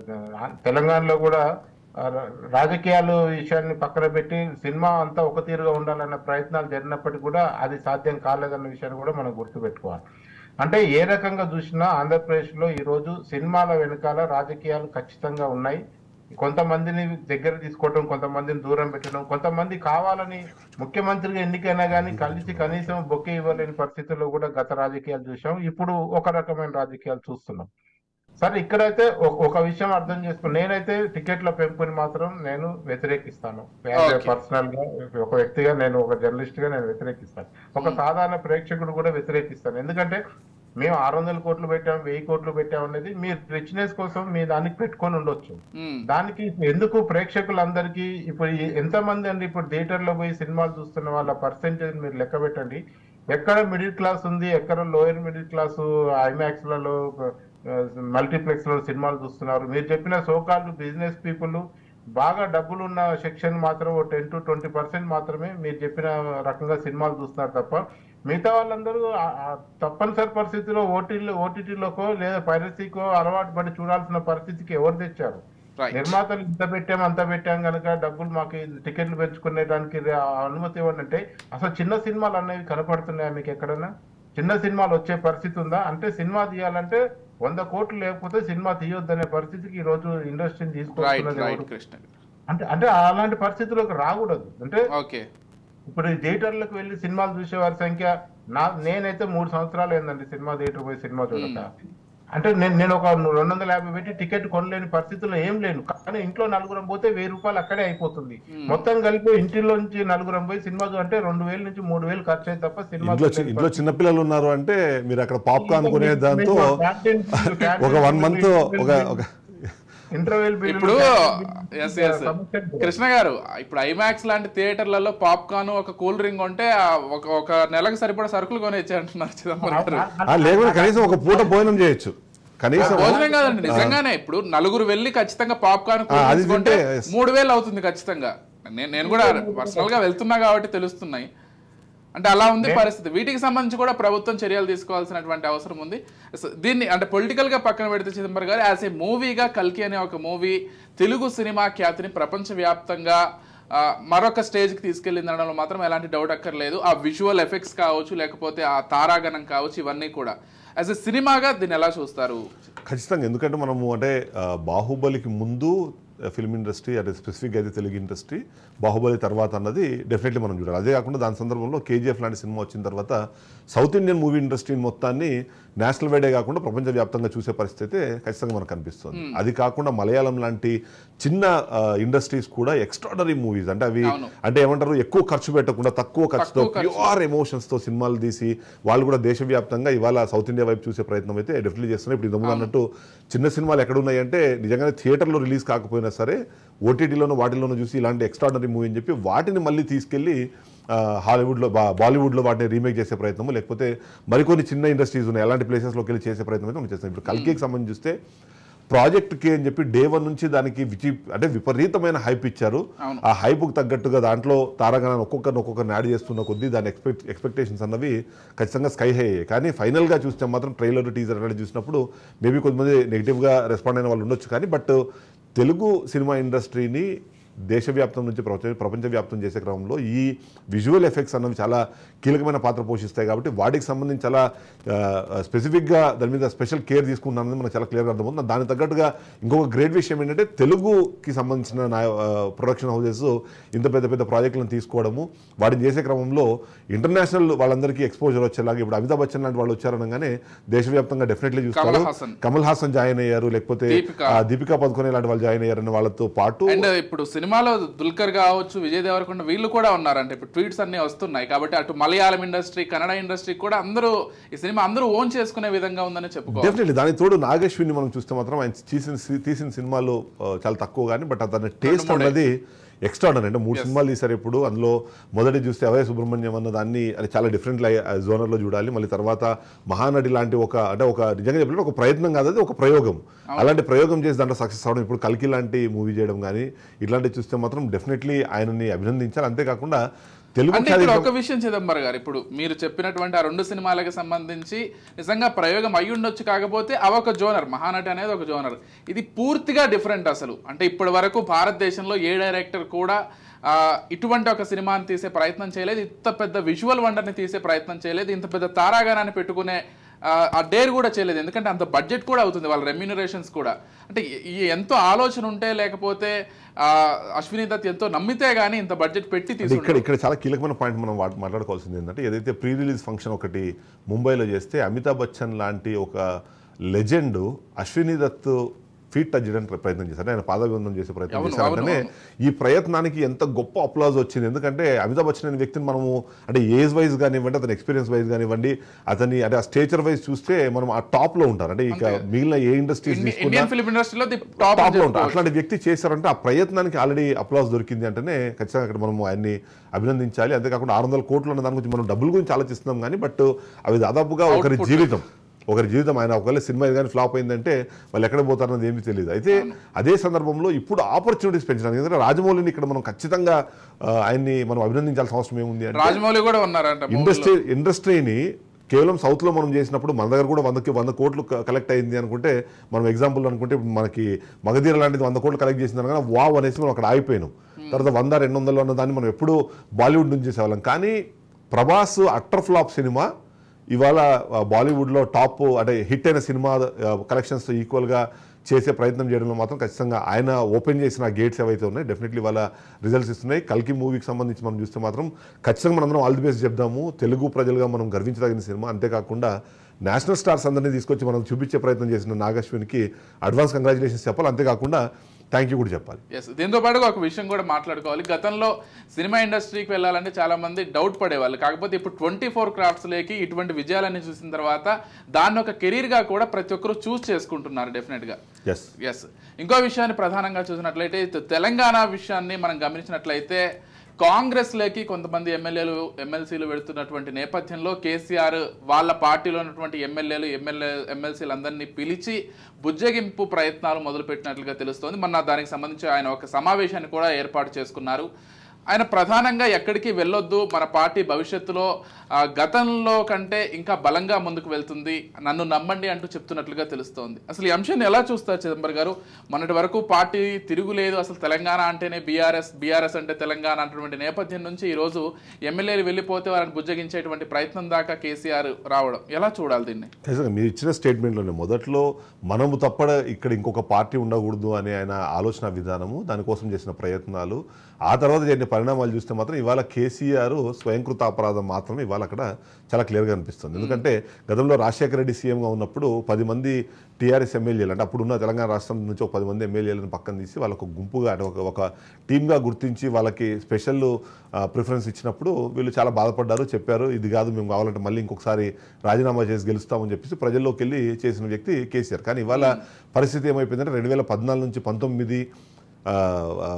ఆ, తెలంగాణలో కూడా ఆ, రా- రాజకీయాలు విషయాన్ని పక్కన పెట్టి సినిమా అంతా ఒక తీరుగా ఉండాలన్న ప్రయత్నాలు జరిగినప్పటికీ కూడా అది సాధ్యం కాలేదన్న విషయాన్ని కూడా మనం గుర్తుపెట్టుకోవాలి అంటే ఏ రకంగా చూసినా ఆంధ్రప్రదేశ్ లో ఈ రోజు సినిమాల వెనకాల రాజకీయాలు ఖచ్చితంగా ఉన్నాయి కొంతమందిని దగ్గర తీసుకోవడం కొంతమందిని దూరం పెట్టడం కొంతమంది కావాలని ముఖ్యమంత్రిగా ఎన్నికైనా కానీ కలిసి కనీసం బొక్కే ఇవ్వలేని పరిస్థితుల్లో కూడా గత రాజకీయాలు చూసాం ఇప్పుడు ఒక రకమైన రాజకీయాలు చూస్తున్నాం సరే ఇక్కడైతే ఒక- ఒక విషయం అర్థం చేసుకో నేనైతే టికెట్ల పెంపుని మాత్రం నేను వ్యతిరేకిస్తాను Okay. పర్సనల్ గా ఒక వ్యక్తిగా నేను ఒక జర్నలిస్ట్ గా నేను వ్యతిరేకిస్తాను ఒక సాధారణ ప్రేక్షకుడు కూడా వ్యతిరేకిస్తాను ఎందుకంటే మేము ఆరు వందల కోట్లు పెట్టాం వెయ్యి కోట్లు పెట్టాం అనేది మీ రిచ్నెస్ కోసం మీ దానికి పెట్టుకొని ఉండొచ్చు ఉమ్. దానికి ఎందుకు ప్రేక్షకులందరికీ ఇప్పుడు ఈ- ఎంతమంది అండి ఇప్పుడు థియేటర్లో పోయి సినిమాలు చూస్తున్న వాళ్ళ పర్సెంటేజ్ మీరు లెక్క పెట్టండి ఎక్కడ మిడిల్ క్లాస్ ఉంది ఎక్కడ లోయర్ మిడిల్ క్లాస్ ఐమాక్స్ లలో మల్టీప్లెక్స్ లో సినిమాలు చూస్తున్నారు మీరు చెప్పిన సోకాళ్ళు బిజినెస్ పీపుల్ బాగా డబ్బులు ఉన్న సెక్షన్ మాత్రం ఓ టెన్ టు ట్వంటీ పర్సెంట్ మాత్రమే మీరు చెప్పిన రకంగా సినిమాలు చూస్తున్నారు తప్ప మిగతా వాళ్ళందరూ ఆ- ఆ తప్పనిసరి పరిస్థితిలో ఓటీలో ఓటీటీలోకో లేదా పైరసీకో అలవాటు పడి చూడాల్సిన పరిస్థితికి ఎవరు తెచ్చారు రైట్ నిర్మాతలు ఇంత పెట్టాం అంత పెట్టాం కనుక డబ్బులు మాకు ఈ టికెట్లు పెంచుకునేదానికి రా- అనుమతి ఇవ్వండి అంటే అసలు చిన్న సినిమాలు అనేవి కనపడుతున్నాయా మీకు ఎక్కడన్నా చిన్న సినిమాలు వచ్చే పరిస్థితి ఉందా అంటే సినిమా తీయాలంటే వంద కోట్లు లేకపోతే సినిమా తీయొద్దనే పరిస్థితికి ఈ రోజు ఇండస్ట్రీని రైట్ తీసుకొస్తున్నది రైట్ ఎవరు? కృష్ణ గారు. అంటే అంటే అలాంటి పరిస్థితులకు రాకూడదు అంటే ఓకే ఇప్పుడు ఈ థియేటర్లకు వెళ్ళి సినిమాలు చూసే వారి సంఖ్య నా నేనైతే మూడు సంవత్సరాలు ఏందండి సినిమా థియేటర్ పోయి సినిమా చూడక అంటే నేను నేను ఒక రెండు వందల యాభై పెట్టి టికెట్ కొనలేని పరిస్థితుల్లో ఏం లేను కానీ ఇంట్లో నలుగురం పోతే వెయ్యి రూపాయలు అక్కడే అయిపోతుంది మొత్తం కలిపి ఇంటిలో నుంచి నలుగురం పోయి సినిమా చూ- అంటే రెండు వేలు నుంచి మూడు వేలు ఖర్చు అయితే తప్ప సినిమా ఇంట్లో చి- ఇంట్లో చిన్నపిల్లలు ఉన్నారు అంటే మీరు అక్కడ పాప్కార్న్ కొనే దాంతో ఒక వన్ మంత్ ఒక ఒక ఇంటర్వెల్ ఇప్పుడు ఎస్ ఎస్ కృష్ణ గారు ఇప్పుడు ఐమాక్స్ లాంటి థియేటర్లలో పాప్కార్న్ ఒక కూల్ డ్రింక్ ఉంటే ఆ ఒక ఒక నెలకు సరిపడా సరుకులు కొనేచ్చి అంటున్నారు చిదంబరం గారు ఆ, లేకపోతే కనీసం ఒక పూట భోజనం చేయొచ్చు కనీసం భోజనం కాదండి నిజంగానే ఇప్పుడు నలుగురు వెళ్ళి ఖచ్చితంగా పాప్కార్న్ ఆ, అది తీసుకుంటే తింటే, yes. మూడు వేలు అవుతుంది ఖచ్చితంగా నేను నేను కూడా పర్సనల్ గా వెళ్తున్నా కాబట్టి తెలుస్తున్నాయి అంటే అలా ఉంది పరిస్థితి వీటికి సంబంధించి కూడా ప్రభుత్వం చర్యలు తీసుకోవాల్సినటువంటి అవసరం ఉంది స- దీన్ని అంటే పొలిటికల్ గా పక్కన పెడితే చిదంబరం గారు యాజ్ ఏ మూవీగా కల్కి అనే ఒక మూవీ తెలుగు సినిమా ఖ్యాతిని ప్రపంచవ్యాప్తంగా ఆ, మరొక స్టేజ్కి తీసుకెళ్ళింది అనడంలో మాత్రం ఎలాంటి డౌట్ అక్కర్లేదు ఆ విజువల్ ఎఫెక్ట్స్ కావచ్చు లేకపోతే ఆ తారాగణం కావచ్చు ఇవన్నీ కూడా యాజ్ ఎ సినిమాగా దీన్ని ఎలా చూస్తారు ఖచ్చితంగా ఎందుకంటే మనము అంటే ఆ, బాహుబలికి ముందు ఫిల్మ్ ఇండస్ట్రీ అంటే స్పెసిఫిక్ అయితే తెలుగు ఇండస్ట్రీ బాహుబలి తర్వాత అన్నది డెఫినెట్లీ మనం చూడాలి అదే కాకుండా దాని సందర్భంలో కేజీఎఫ్ లాంటి సినిమా వచ్చిన తర్వాత సౌత్ ఇండియన్ మూవీ ఇండస్ట్రీ మొత్తాన్ని నేషనల్ వైడే కాకుండా ప్రపంచవ్యాప్తంగా చూసే పరిస్థితి అయితే ఖచ్చితంగా మనకు కనిపిస్తుంది అది కాకుండా మలయాళం లాంటి చిన్న ఇండస్ట్రీస్ కూడా ఎక్స్ట్రాడనరీ మూవీస్ అంటే అవి అవును. అంటే ఏమంటారు ఎక్కువ ఖర్చు పెట్టకుండా తక్కువ ఖర్చుతో తక్కువ ఖర్చు. ప్యూర్ ఎమోషన్స్ తో సినిమాలు తీసి వాళ్ళు కూడా దేశవ్యాప్తంగా ఇవాళ సౌత్ ఇండియా వైపు చూసే ప్రయత్నం అయితే డెఫినెట్లీ చేస్తున్నారు ఇప్పుడు ఇంతకుముందు అన్నట్టు చిన్న సినిమాలు ఎక్కడ ఉన్నాయంటే నిజంగానే థియేటర్లో రిలీజ్ కాకపోయినా సరే ఓటీటీలోనూ వాటిలోనూ చూసి ఇలాంటి ఎక్స్ట్రాడనరీ మూవీ అని చెప్పి వాటిని మళ్ళీ తీసుకెళ్లి ఆ, హాలీవుడ్లో బా- బాలీవుడ్లో వాటిని రీమేక్ చేసే ప్రయత్నము లేకపోతే మరికొన్ని చిన్న ఇండస్ట్రీస్ ఉన్నాయి అలాంటి ప్లేసెస్లోకి వెళ్ళి చేసే ప్రయత్నం అయితే మనం చేస్తాం ఇప్పుడు కల్కికి సంబంధించి చూస్తే ప్రాజెక్ట్ కి అని చెప్పి డే వన్ నుంచి దానికి విచి అంటే విపరీతమైన హైప్ ఇచ్చారు అవును. ఆ హైప్కి తగ్గట్టుగా దాంట్లో తారాగణాన్ని ఒక్కొక్కరిని ఒక్కొక్కరిని యాడ్ చేస్తున్న కొద్దీ దాని ఎక్స్పెక్ట్ ఎక్స్పెక్టేషన్స్ అన్నవి ఖచ్చితంగా స్కై హై అయ్యాయి కానీ ఫైనల్గా చూస్తే మాత్రం ట్రైలర్ టీజర్ అనేది చూసినప్పుడు మేబీ కొంతమంది నెగిటివ్గా రెస్పాండ్ అయిన వాళ్ళు ఉండొచ్చు కానీ బట్ తెలుగు సినిమా ఇండస్ట్రీని దేశవ్యాప్తం నుంచి ప్రపంచ ప్రపంచవ్యాప్తం చేసే క్రమంలో ఈ విజువల్ ఎఫెక్ట్స్ అన్నవి చాలా కీలకమైన పాత్ర పోషిస్తాయి కాబట్టి వాటికి సంబంధించి చాలా స్పెసిఫిక్గా దాని మీద స్పెషల్ కేర్ తీసుకున్నానని మనకు చాలా క్లియర్గా అర్థమవుతుంది దానికి తగ్గట్టుగా ఇంకొక గ్రేట్ విషయం ఏంటంటే తెలుగుకి సంబంధించిన ప్రొడక్షన్ హౌసెస్ ఇంత పెద్ద పెద్ద ప్రాజెక్టులను తీసుకోవడము వాటిని చేసే క్రమంలో ఇంటర్నేషనల్ వాళ్ళందరికీ ఎక్స్పోజర్ వచ్చేలాగా ఇప్పుడు అమితాబ్ బచ్చన్ లాంటి వాళ్ళు వచ్చారనగానే దేశవ్యాప్తంగా డెఫినెట్లీ చూస్తారు కమల్ హాసన్. కమల్ హాసన్ జాయిన్ అయ్యారు లేకపోతే దీపిక. ఆ, దీపికా పదుకొనే లాంటి వాళ్ళు జాయిన్ అయ్యారన్న వాళ్ళతో పాటు అండ్ ఇప్పుడు సినిమాలో దుల్కర్ కావచ్చు విజయ్ దేవరకొండ వీళ్ళు కూడా ఉన్నారంటే ఇప్పుడు ట్వీట్స్ అన్ని వస్తున్నాయి కాబట్టి అటు మలయాళం ఇండస్ట్రీ కన్నడ ఇండస్ట్రీ కూడా అందరూ ఈ సినిమా అందరూ ఓన్ చేసుకునే విధంగా ఉందని చెప్పుకోవాలి డెఫినెట్లీ దాని తోడు నాగేశ్వరిని మనం చూస్తే మాత్రం ఆయన తీసిన తీసిన సినిమాలు ఆ, చాలా తక్కువ కానీ బట్ అతని టేస్ట్ అన్నది ఎక్స్ట్రాడనరీ అంటే మూడు సినిమాలు తీశారు ఇప్పుడు అందులో మొదటి చూస్తే అవయ సుబ్రహ్మణ్యం అన్న దాన్ని అది చాలా డిఫరెంట్ జోనర్లో చూడాలి మళ్ళీ తర్వాత మహానటి లాంటి ఒక అంటే ఒక నిజంగా చెప్పాలంటే ఒక ప్రయత్నం కాదు అది ఒక ప్రయోగం అలాంటి ప్రయోగం చేసి దాంట్లో సక్సెస్ అవడం ఇప్పుడు కల్కి లాంటి మూవీ చేయడం కానీ ఇట్లాంటివి చూస్తే మాత్రం డెఫినెట్లీ ఆయనని అభినందించాలి అంతేకాకుండా తెలుగు అంటే ఇక్కడ ఖ్యాతి- ఒక విషయం చిదంబరం గారు ఇప్పుడు మీరు చెప్పినటువంటి ఆ రెండు సినిమాలకు సంబంధించి నిజంగా ప్రయోగం అయి ఉండొచ్చు కాకపోతే అవి ఒక జోనర్ మహానటి అనేది ఒక జోనర్ ఇది పూర్తిగా డిఫరెంట్ అసలు అంటే ఇప్పటి వరకు భారతదేశంలో ఏ డైరెక్టర్ కూడా ఆ, ఇటువంటి ఒక సినిమాని తీసే ప్రయత్నం చేయలేదు ఇంత పెద్ద విజువల్ వండర్ని తీసే ప్రయత్నం చేయలేదు ఇంత పెద్ద తారాగానాన్ని పెట్టుకునే ఆ, ఆ డేర్ కూడా చేయలేదు ఎందుకంటే అంత బడ్జెట్ కూడా అవుతుంది వాళ్ళ రెమ్యూనరేషన్స్ కూడా అంటే ఈ- ఈ ఎంతో ఆలోచన ఉంటే లేకపోతే ఆ, అశ్విని దత్ ఎంతో నమ్మితే గానీ ఇంత బడ్జెట్ పెట్టి అంటే తీసుకుంటారు ఇక్కడ ఇక్కడ చాలా కీలకమైన పాయింట్ మనం వాట్- మాట్లాడుకోవాల్సింది ఏంటంటే ఏదైతే ప్రీ రిలీజ్ ఫంక్షన్ ఒకటి ముంబైలో చేస్తే అమితాబ్ బచ్చన్ లాంటి ఒక legend Ashwini Dutt feat touch చేయడానికి ప్రయత్నం చేశారు ఆయన పాదబంధం చేసే ప్రయత్నం అవును, చేశారంటేనే ఈ ప్రయత్నానికి ఎంత గొప్ప అప్లాజ్ వచ్చింది ఎందుకంటే అమితాబ్ బచ్చన్ అనే వ్యక్తిని మనము అంటే ఏజ్ వైజ్ కానివ్వండి అతని ఎక్స్పీరియన్స్ వైజ్ కానివ్వండి అతని అంటే ఆ స్టేచర్ వైజ్ చూస్తే మనం ఆ టాప్ లో ఉంటారు అంటే ఇక మిగిలిన ఏ ఇండస్ట్రీస్ ఇండి- తీసుకున్నా ఇండియన్ ఫిలిం ఇండస్ట్రీలో ది టాప్ టాప్ లో ఉంటారు అట్లాంటి వ్యక్తి చేశారంటే ఆ ప్రయత్నానికి ఆల్రెడీ అప్లాస్ దొరికింది అంటేనే ఖచ్చితంగా అక్కడ మనం ఆయన్ని అభినందించాలి అంతేకాకుండా ఆరు వందల కోట్లు ఉన్న దాని గురించి మనం డబ్బుల గురించి ఆలోచిస్తున్నాం కానీ బట్ అవి దాదాపుగా ఒకరి జీవితం ఒకరి జీవితం ఆయన ఒకవేళ సినిమా ఇది కానీ ఫ్లాప్ అయిందంటే వాళ్ళు ఎక్కడ పోతారన్నది ఏమీ తెలియదు అయితే అదే సందర్భంలో ఇప్పుడు ఆపర్చునిటీస్ పెంచడానికి ఎందుకంటే రాజమౌళిని ఇక్కడ మనం ఖచ్చితంగా ఆ, ఆయన్ని మనం అభినందించాల్సిన అవసరం ఏముంది అంటే రాజమౌళి కూడా ఉన్నారంట movie లో. ఇండస్ట్రీ ఇండస్ట్రీని కేవలం సౌత్ లో మనం చేసినప్పుడు మన దగ్గర కూడా వందకి వంద కోట్లు కలెక్ట్ అయింది అనుకుంటే మనం ఎగ్జాంపుల్ అనుకుంటే ఇప్పుడు మనకి మగధీర లాంటిది వంద కోట్లు కలెక్ట్ చేసింది అనగా వావ్ అనేసి మనం అక్కడ ఆగిపోయినాం తర్వాత వంద రెండు వందలు అన్న దాన్ని మనం ఎప్పుడూ బాలీవుడ్ నుంచి చేసేవాళ్ళం కానీ ప్రభాస్ అట్టర్ ఫ్లాప్ సినిమా ఇవాళ ఆ, బాలీవుడ్లో టాప్ అంటే హిట్ అయిన సినిమా కలెక్షన్స్ ఈక్వల్గా చేసే ప్రయత్నం చేయడంలో మాత్రం ఖచ్చితంగా ఆయన ఓపెన్ చేసిన గేట్స్ ఏవైతే ఉన్నాయి డెఫినెట్లీ వాళ్ళ రిజల్ట్స్ ఇస్తున్నాయి కల్కి మూవీకి సంబంధించి మనం చూస్తే మాత్రం ఖచ్చితంగా మనందరం ఆల్ ది బెస్ట్ చెప్దాము తెలుగు ప్రజలుగా మనం గర్వించదగిన సినిమా అంతేకాకుండా నేషనల్ స్టార్స్ అందరినీ తీసుకొచ్చి మనం చూపించే ప్రయత్నం చేసిన నాగశ్వినికి అడ్వాన్స్ కంగ్రాచులేషన్స్ చెప్పాలి అంతేకాకుండా థ్యాంక్ యూ కూడా చెప్పాలి ఎస్ దీంతో పాటుగా ఒక విషయం కూడా మాట్లాడుకోవాలి గతంలో సినిమా ఇండస్ట్రీకి వెళ్ళాలంటే చాలా మంది డౌట్ పడేవాళ్ళు కాకపోతే ఇప్పుడు ట్వంటీ ఫోర్ క్రాఫ్ట్స్ లేకి ఇటువంటి విజయాలన్నీ చూసిన తర్వాత దాన్ని ఒక కెరీర్ గా కూడా ప్రతి ఒక్కరు చూస్ చేసుకుంటున్నారు డెఫినెట్ గా ఎస్ ఎస్ ఇంకో విషయాన్ని ప్రధానంగా చూసినట్లయితే తె- తెలంగాణ విషయాన్ని మనం గమనించినట్లయితే కాంగ్రెస్ లేకి కొంతమంది ఎమ్మెల్యేలు ఎమ్మెల్సీలు వెళుతున్నటువంటి నేపథ్యంలో కేసీఆర్ వాళ్ళ పార్టీలో ఉన్నటువంటి ఎమ్మెల్యేలు ఎమ్మెల్యే ఎమ్మెల్సీలు అందరినీ పిలిచి బుజ్జగింపు ప్రయత్నాలు మొదలుపెట్టినట్లుగా తెలుస్తోంది మొన్న దానికి సంబంధించి ఆయన ఒక సమావేశాన్ని కూడా ఏర్పాటు చేసుకున్నారు ఆయన ప్రధానంగా ఎక్కడికి వెళ్ళొద్దు మన పార్టీ భవిష్యత్తులో ఆ, గతంలో కంటే ఇంకా బలంగా ముందుకు వెళ్తుంది నన్ను నమ్మండి అంటూ చెప్తున్నట్లుగా తెలుస్తోంది అసలు ఈ అంశాన్ని ఎలా చూస్తారు చిదంబర్ గారు మొన్నటి వరకు పార్టీ తిరుగులేదు అసలు తెలంగాణ అంటేనే బీఆర్ఎస్ బీఆర్ఎస్ అంటే తెలంగాణ అన్నటువంటి నేపథ్యం నుంచి ఈ రోజు ఎమ్మెల్యేలు వెళ్ళిపోతే వారిని బుజ్జగించేటువంటి ప్రయత్నం దాకా కేసీఆర్ రావడం ఎలా చూడాలి దీన్ని ఖచ్చితంగా మీరు ఇచ్చిన స్టేట్మెంట్లోనే మొదట్లో మనము తప్పడ ఇక్కడ ఇంకొక పార్టీ ఉండకూడదు అనే ఆయన ఆలోచన విధానము దానికోసం చేసిన ప్రయత్నాలు ఆ తర్వాత జరిగిన పరిణామాలు చూస్తే మాత్రం ఇవాళ కేసీఆర్ స్వయంకృత అపరాధం మాత్రమే ఇవాళ అక్కడ చాలా క్లియర్గా అనిపిస్తుంది ఎందుకంటే గతంలో రాజశేఖర రెడ్డి సీఎంగా ఉన్నప్పుడు పది మంది టీఆర్ఎస్ ఎమ్మెల్యేలు అంటే అప్పుడున్న తెలంగాణ రాష్ట్రం నుంచి ఒక పది మంది ఎమ్మెల్యేలను పక్కన తీసి వాళ్ళకు గుంపుగా అంటే ఒక ఒక టీమ్గా గుర్తించి వాళ్ళకి స్పెషల్ ప్రిఫరెన్స్ ఇచ్చినప్పుడు వీళ్ళు చాలా బాధపడ్డారు చెప్పారు ఇది కాదు మేము కావాలంటే మళ్ళీ ఇంకొకసారి రాజీనామా చేసి గెలుస్తామని చెప్పేసి ప్రజల్లోకి వెళ్ళి చేసిన వ్యక్తి కేసీఆర్ కానీ ఇవాళ పరిస్థితి ఏమైపోయిందంటే రెండు వేల పద్నాలుగు నుంచి పంతొమ్మిది ఆ, ఆ,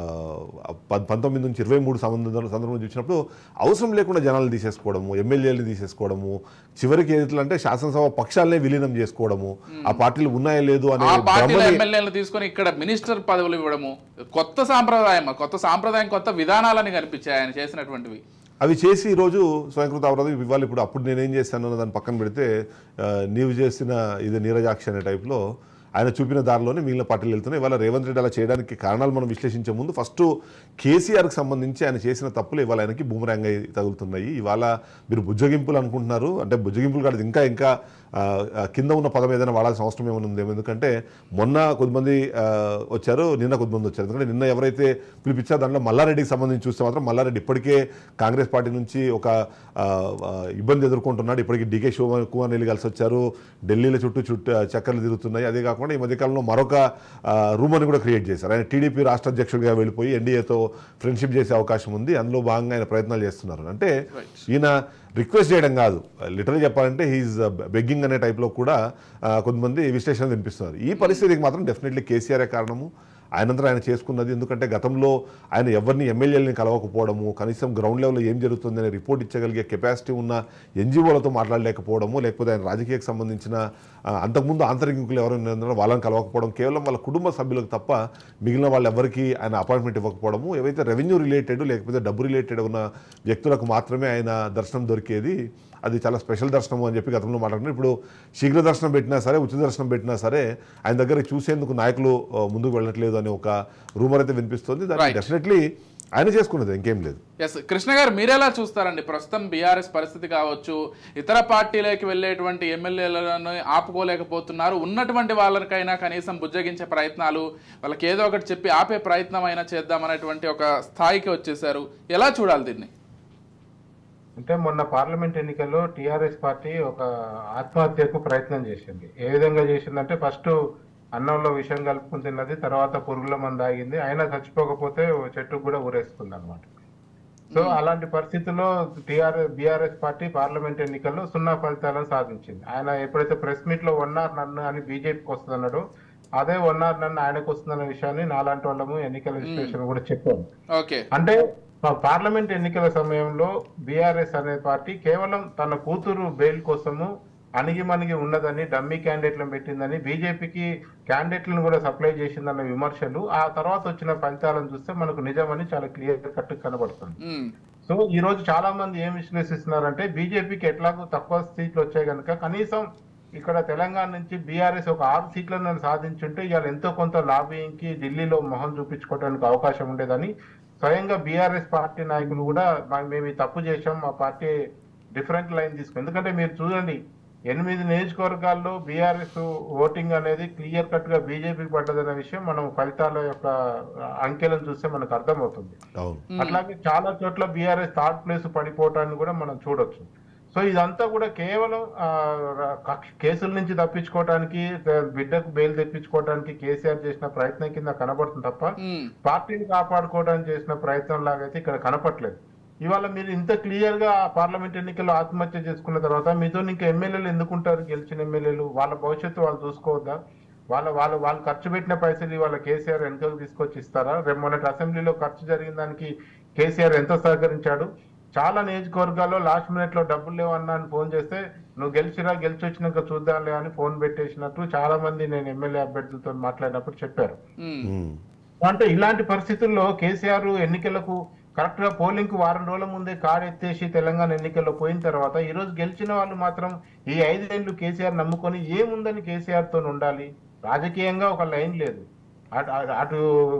ప- పంతొమ్మిది నుంచి ఇరవై మూడు సంబంధం సందర్భం చూసినప్పుడు అవసరం లేకుండా జనాలు తీసేసుకోవడము ఎమ్మెల్యేలు తీసేసుకోవడము చివరికి ఏంటంటే శాసనసభ పక్షాలనే విలీనం చేసుకోవడము ఆ పార్టీలు ఉన్నాయో లేదు అనే ఆ పార్టీల భ్రమని- ఎమ్మెల్యేలను తీసుకొని ఇక్కడ మినిస్టర్ పదవులు ఇవ్వడము కొత్త సాంప్రదాయం కొత్త సాంప్రదాయం కొత్త విధానాలని కనిపించాయి ఆయన చేసినటువంటివి అవి చేసి ఈరోజు స్వయంకృత అపరాధం ఇవ్వాలి ఇప్పుడు అప్పుడు నేనేం చేశాను అన్న దాన్ని పక్కన పెడితే ఆ, నీవు చేసిన ఇది నీరజాక్షి అనే టైప్లో ఆయన చూపిన దారిలోనే మిగిలిన పార్టీలు వెళ్తున్నాయి ఇవాళ రేవంత్ రెడ్డి అలా చేయడానికి కారణాలు మనం విశ్లేషించే ముందు ఫస్ట్ కేసీఆర్కి సంబంధించి ఆయన చేసిన తప్పులు ఇవాళ ఆయనకి బూమరాంగ్ అయి తగులుతున్నాయి ఇవాళ మీరు బుజ్జగింపులు అనుకుంటున్నారు అంటే బుజ్జగింపులు కాదు ఇంకా ఇంకా ఆ, ఆ, కింద ఉన్న పదం ఏదైనా వాడాల్సిన అవసరం ఏమైనా ఉందేమో ఎందుకంటే మొన్న కొద్దిమంది ఆ, వచ్చారు నిన్న కొద్దిమంది వచ్చారు ఎందుకంటే నిన్న ఎవరైతే పిలిపించారో దాంట్లో మల్లారెడ్డికి సంబంధించి చూస్తే మాత్రం మల్లారెడ్డి ఇప్పటికే కాంగ్రెస్ పార్టీ నుంచి ఒక ఆ, ఆ, ఇబ్బంది ఎదుర్కొంటున్నాడు ఇప్పటికీ డీకే శివ కుమార్ నెల్లి కలిసి వచ్చారు ఢిల్లీలో చుట్టూ చుట్టూ చక్కర్లు తిరుగుతున్నాయి అదే కాకుండా ఈ మధ్యకాలంలో మరొక రూమర్ని కూడా క్రియేట్ చేశారు ఆయన టీడీపీ రాష్ట్ర అధ్యక్షుడిగా వెళ్ళిపోయి ఎన్డీఏతో ఫ్రెండ్షిప్ చేసే అవకాశం ఉంది అందులో భాగంగా ఆయన ప్రయత్నాలు చేస్తున్నారు అంటే ఈయన రిక్వెస్ట్ చేయడం కాదు లిటరల్ చెప్పాలంటే హీఈస్ బెగ్గింగ్ అనే టైప్లో కూడా ఆ, కొంతమంది విశ్లేషణ వినిపిస్తున్నారు ఈ పరిస్థితికి మాత్రం డెఫినెట్లీ కేసీఆరే కారణము ఆయనంతా ఆయన చేసుకున్నది ఎందుకంటే గతంలో ఆయన ఎవరిని ఎమ్మెల్యేలని కలవకపోవడము కనీసం గ్రౌండ్ లెవెల్లో ఏం జరుగుతుందనే రిపోర్ట్ ఇచ్చగలిగే కెపాసిటీ ఉన్న ఎన్జిఓలతో మాట్లాడలేకపోవడము లేకపోతే ఆయన రాజకీయకు సంబంధించిన ఆ, అంతకుముందు ఆంతరికులు ఎవరైనా ఉన్నారో వాళ్ళని కలవకపోవడం కేవలం వాళ్ళ కుటుంబ సభ్యులకు తప్ప మిగిలిన వాళ్ళు ఎవరికి ఆయన అపాయింట్మెంట్ ఇవ్వకపోవడము ఏవైతే రెవెన్యూ రిలేటెడ్ లేకపోతే డబ్బు రిలేటెడ్ ఉన్న వ్యక్తులకు మాత్రమే ఆయన దర్శనం దొరికేది అది చాలా స్పెషల్ దర్శనం అని చెప్పి గతంలో మాట్లాడుతున్నారు ఇప్పుడు శీఘ్ర దర్శనం పెట్టినా సరే ఉచిత దర్శనం పెట్టినా సరే ఆయన దగ్గర చూసేందుకు నాయకులు ఆ, ముందుకు వెళ్ళట్లేదు అనే ఒక రూమర్ అయితే వినిపిస్తుంది దాన్ని Right. డెఫినెట్లీ ఆయన చేసుకున్నది ఇంకేం లేదు ఎస్ కృష్ణ గారు మీరెలా చూస్తారండి ప్రస్తుతం బీఆర్ఎస్ పరిస్థితి కావచ్చు ఇతర పార్టీలోకి వెళ్ళేటువంటి ఎమ్మెల్యేలను ఆపుకోలేకపోతున్నారు ఉన్నటువంటి వాళ్ళకైనా కనీసం బుజ్జగించే ప్రయత్నాలు వాళ్ళకి ఏదో ఒకటి చెప్పి ఆపే ప్రయత్నం అయినా చేద్దామనేటువంటి ఒక స్థాయికి వచ్చేసారు ఎలా చూడాలి దీన్ని అంటే మొన్న పార్లమెంట్ ఎన్నికల్లో టిఆర్ఎస్ పార్టీ ఒక ఆత్మహత్యకు ప్రయత్నం చేసింది ఏ విధంగా చేసిందంటే ఫస్ట్ అన్నంలో విషం కలుపుకుని తిన్నది తర్వాత పురుగుల మంది ఆగింది అయినా చచ్చిపోకపోతే ఓ చెట్టుకు కూడా ఊరేసుకుంది అనమాట సో అలాంటి పరిస్థితుల్లో టిఆర్ఎస్ బీఆర్ఎస్ పార్టీ పార్లమెంట్ ఎన్నికల్లో సున్నా ఫలితాలను సాధించింది ఆయన ఎప్పుడైతే ప్రెస్ మీట్ లో వన్నారు నన్ను అని బీజేపీకి వస్తుంది అన్నాడు అదే వన్నారు నన్ను ఆయనకు వస్తుందన్న విషయాన్ని నాలాంటి వాళ్ళము ఎన్నికల విశ్లేషణ కూడా చెప్పాము ఓకే అంటే పా- పార్లమెంట్ ఎన్నికల సమయంలో బీఆర్ఎస్ అనే పార్టీ కేవలం తన కూతురు బెయిల్ కోసము అణిగి మణిగి ఉన్నదని డమ్మీ క్యాండిడేట్లను పెట్టిందని బీజేపీకి క్యాండిడేట్లను కూడా సప్లై చేసిందన్న విమర్శలు ఆ తర్వాత వచ్చిన ఫలితాలను చూస్తే మనకు నిజమని చాలా క్లియర్ కట్ కనబడుతుంది ఉమ్, సో ఈ రోజు చాలా మంది ఏం విశ్లేషిస్తున్నారంటే బీజేపీకి ఎట్లాగో తక్కువ సీట్లు వచ్చాయి కనుక కనీసం ఇక్కడ తెలంగాణ నుంచి బీఆర్ఎస్ ఒక ఆరు సీట్లను సాధించుంటే ఇవాళ ఎంతో కొంత లాబింగ్ కి ఢిల్లీలో మొహం చూపించుకోవడానికి అవకాశం ఉండేదని స్వయంగా బీఆర్ఎస్ పార్టీ నాయకులు కూడా "మా- మేము ఈ తప్పు చేశాం మా పార్టీ డిఫరెంట్ లైన్ తీసుకుంది ఎందుకంటే మీరు చూడండి ఎనిమిది నియోజకవర్గాల్లో బీఆర్ఎస్ ఓటింగ్ అనేది క్లియర్ కట్ గా బీజేపీకి పడ్డదనే విషయం మనం ఫలితాల యొక్క అంకెలను చూస్తే మనకు అర్థమవుతుంది అవును అట్లాగే చాలా చోట్ల బీఆర్ఎస్ థర్డ్ ప్లేస్ పడిపోవటాన్ని కూడా మనం చూడొచ్చు సో ఇదంతా కూడా కేవలం ఆ, ర- కక్ష- కేసుల నుంచి తప్పించుకోవడానికి ద- బిడ్డకు బెయిల్ తెప్పించుకోవడానికి కేసీఆర్ చేసిన ప్రయత్నం కింద కనబడుతుంది తప్ప ఉమ్, పార్టీని కాపాడుకోవడానికి చేసిన ప్రయత్నం లాగైతే ఇక్కడ కనపట్లేదు ఇవాళ మీరు ఇంత క్లియర్ గా పార్లమెంట్ ఎన్నికల్లో ఆత్మహత్య చేసుకున్న తర్వాత మీతో ఇంకా ఎమ్మెల్యేలు ఎందుకుంటారు గెలిచిన ఎమ్మెల్యేలు వాళ్ళ భవిష్యత్తు వాళ్ళు చూసుకోవద్దా వాళ్ళ వాళ్ళు వాళ్ళు ఖర్చు పెట్టిన పైసలు వాళ్ళ కేసీఆర్ వెనుకకు తీసుకొచ్చి ఇస్తారా రేపు మొన్నటి అసెంబ్లీలో ఖర్చు జరిగిన దానికి కేసీఆర్ ఎంత సహకరించాడు చాలా నియోజకవర్గాల్లో లాస్ట్ మినిట్ లో డబ్బులు లేవన్నా అని ఫోన్ చేస్తే నువ్వు గెలిచిరా గెలిచి వచ్చినాక చూద్దాంలే అని ఫోన్ పెట్టేసినట్టు చాలా మంది నేను ఎమ్మెల్యే అభ్యర్థులతో మాట్లాడినప్పుడు చెప్పారు ఉమ్, ఉమ్. అంటే ఇలాంటి పరిస్థితుల్లో కేసీఆర్ ఎన్నికలకు కరెక్ట్ గా పోలింగ్ కు వారం రోజుల ముందే కారు ఎత్తేసి తెలంగాణ ఎన్నికల్లో పోయిన తర్వాత ఈ రోజు గెలిచిన వాళ్ళు మాత్రం ఈ ఐదేళ్లు కేసీఆర్ నమ్ముకొని ఏముందని కేసీఆర్ తో ఉండాలి రాజకీయంగా ఒక లైన్ లేదు అటు అటు- అటు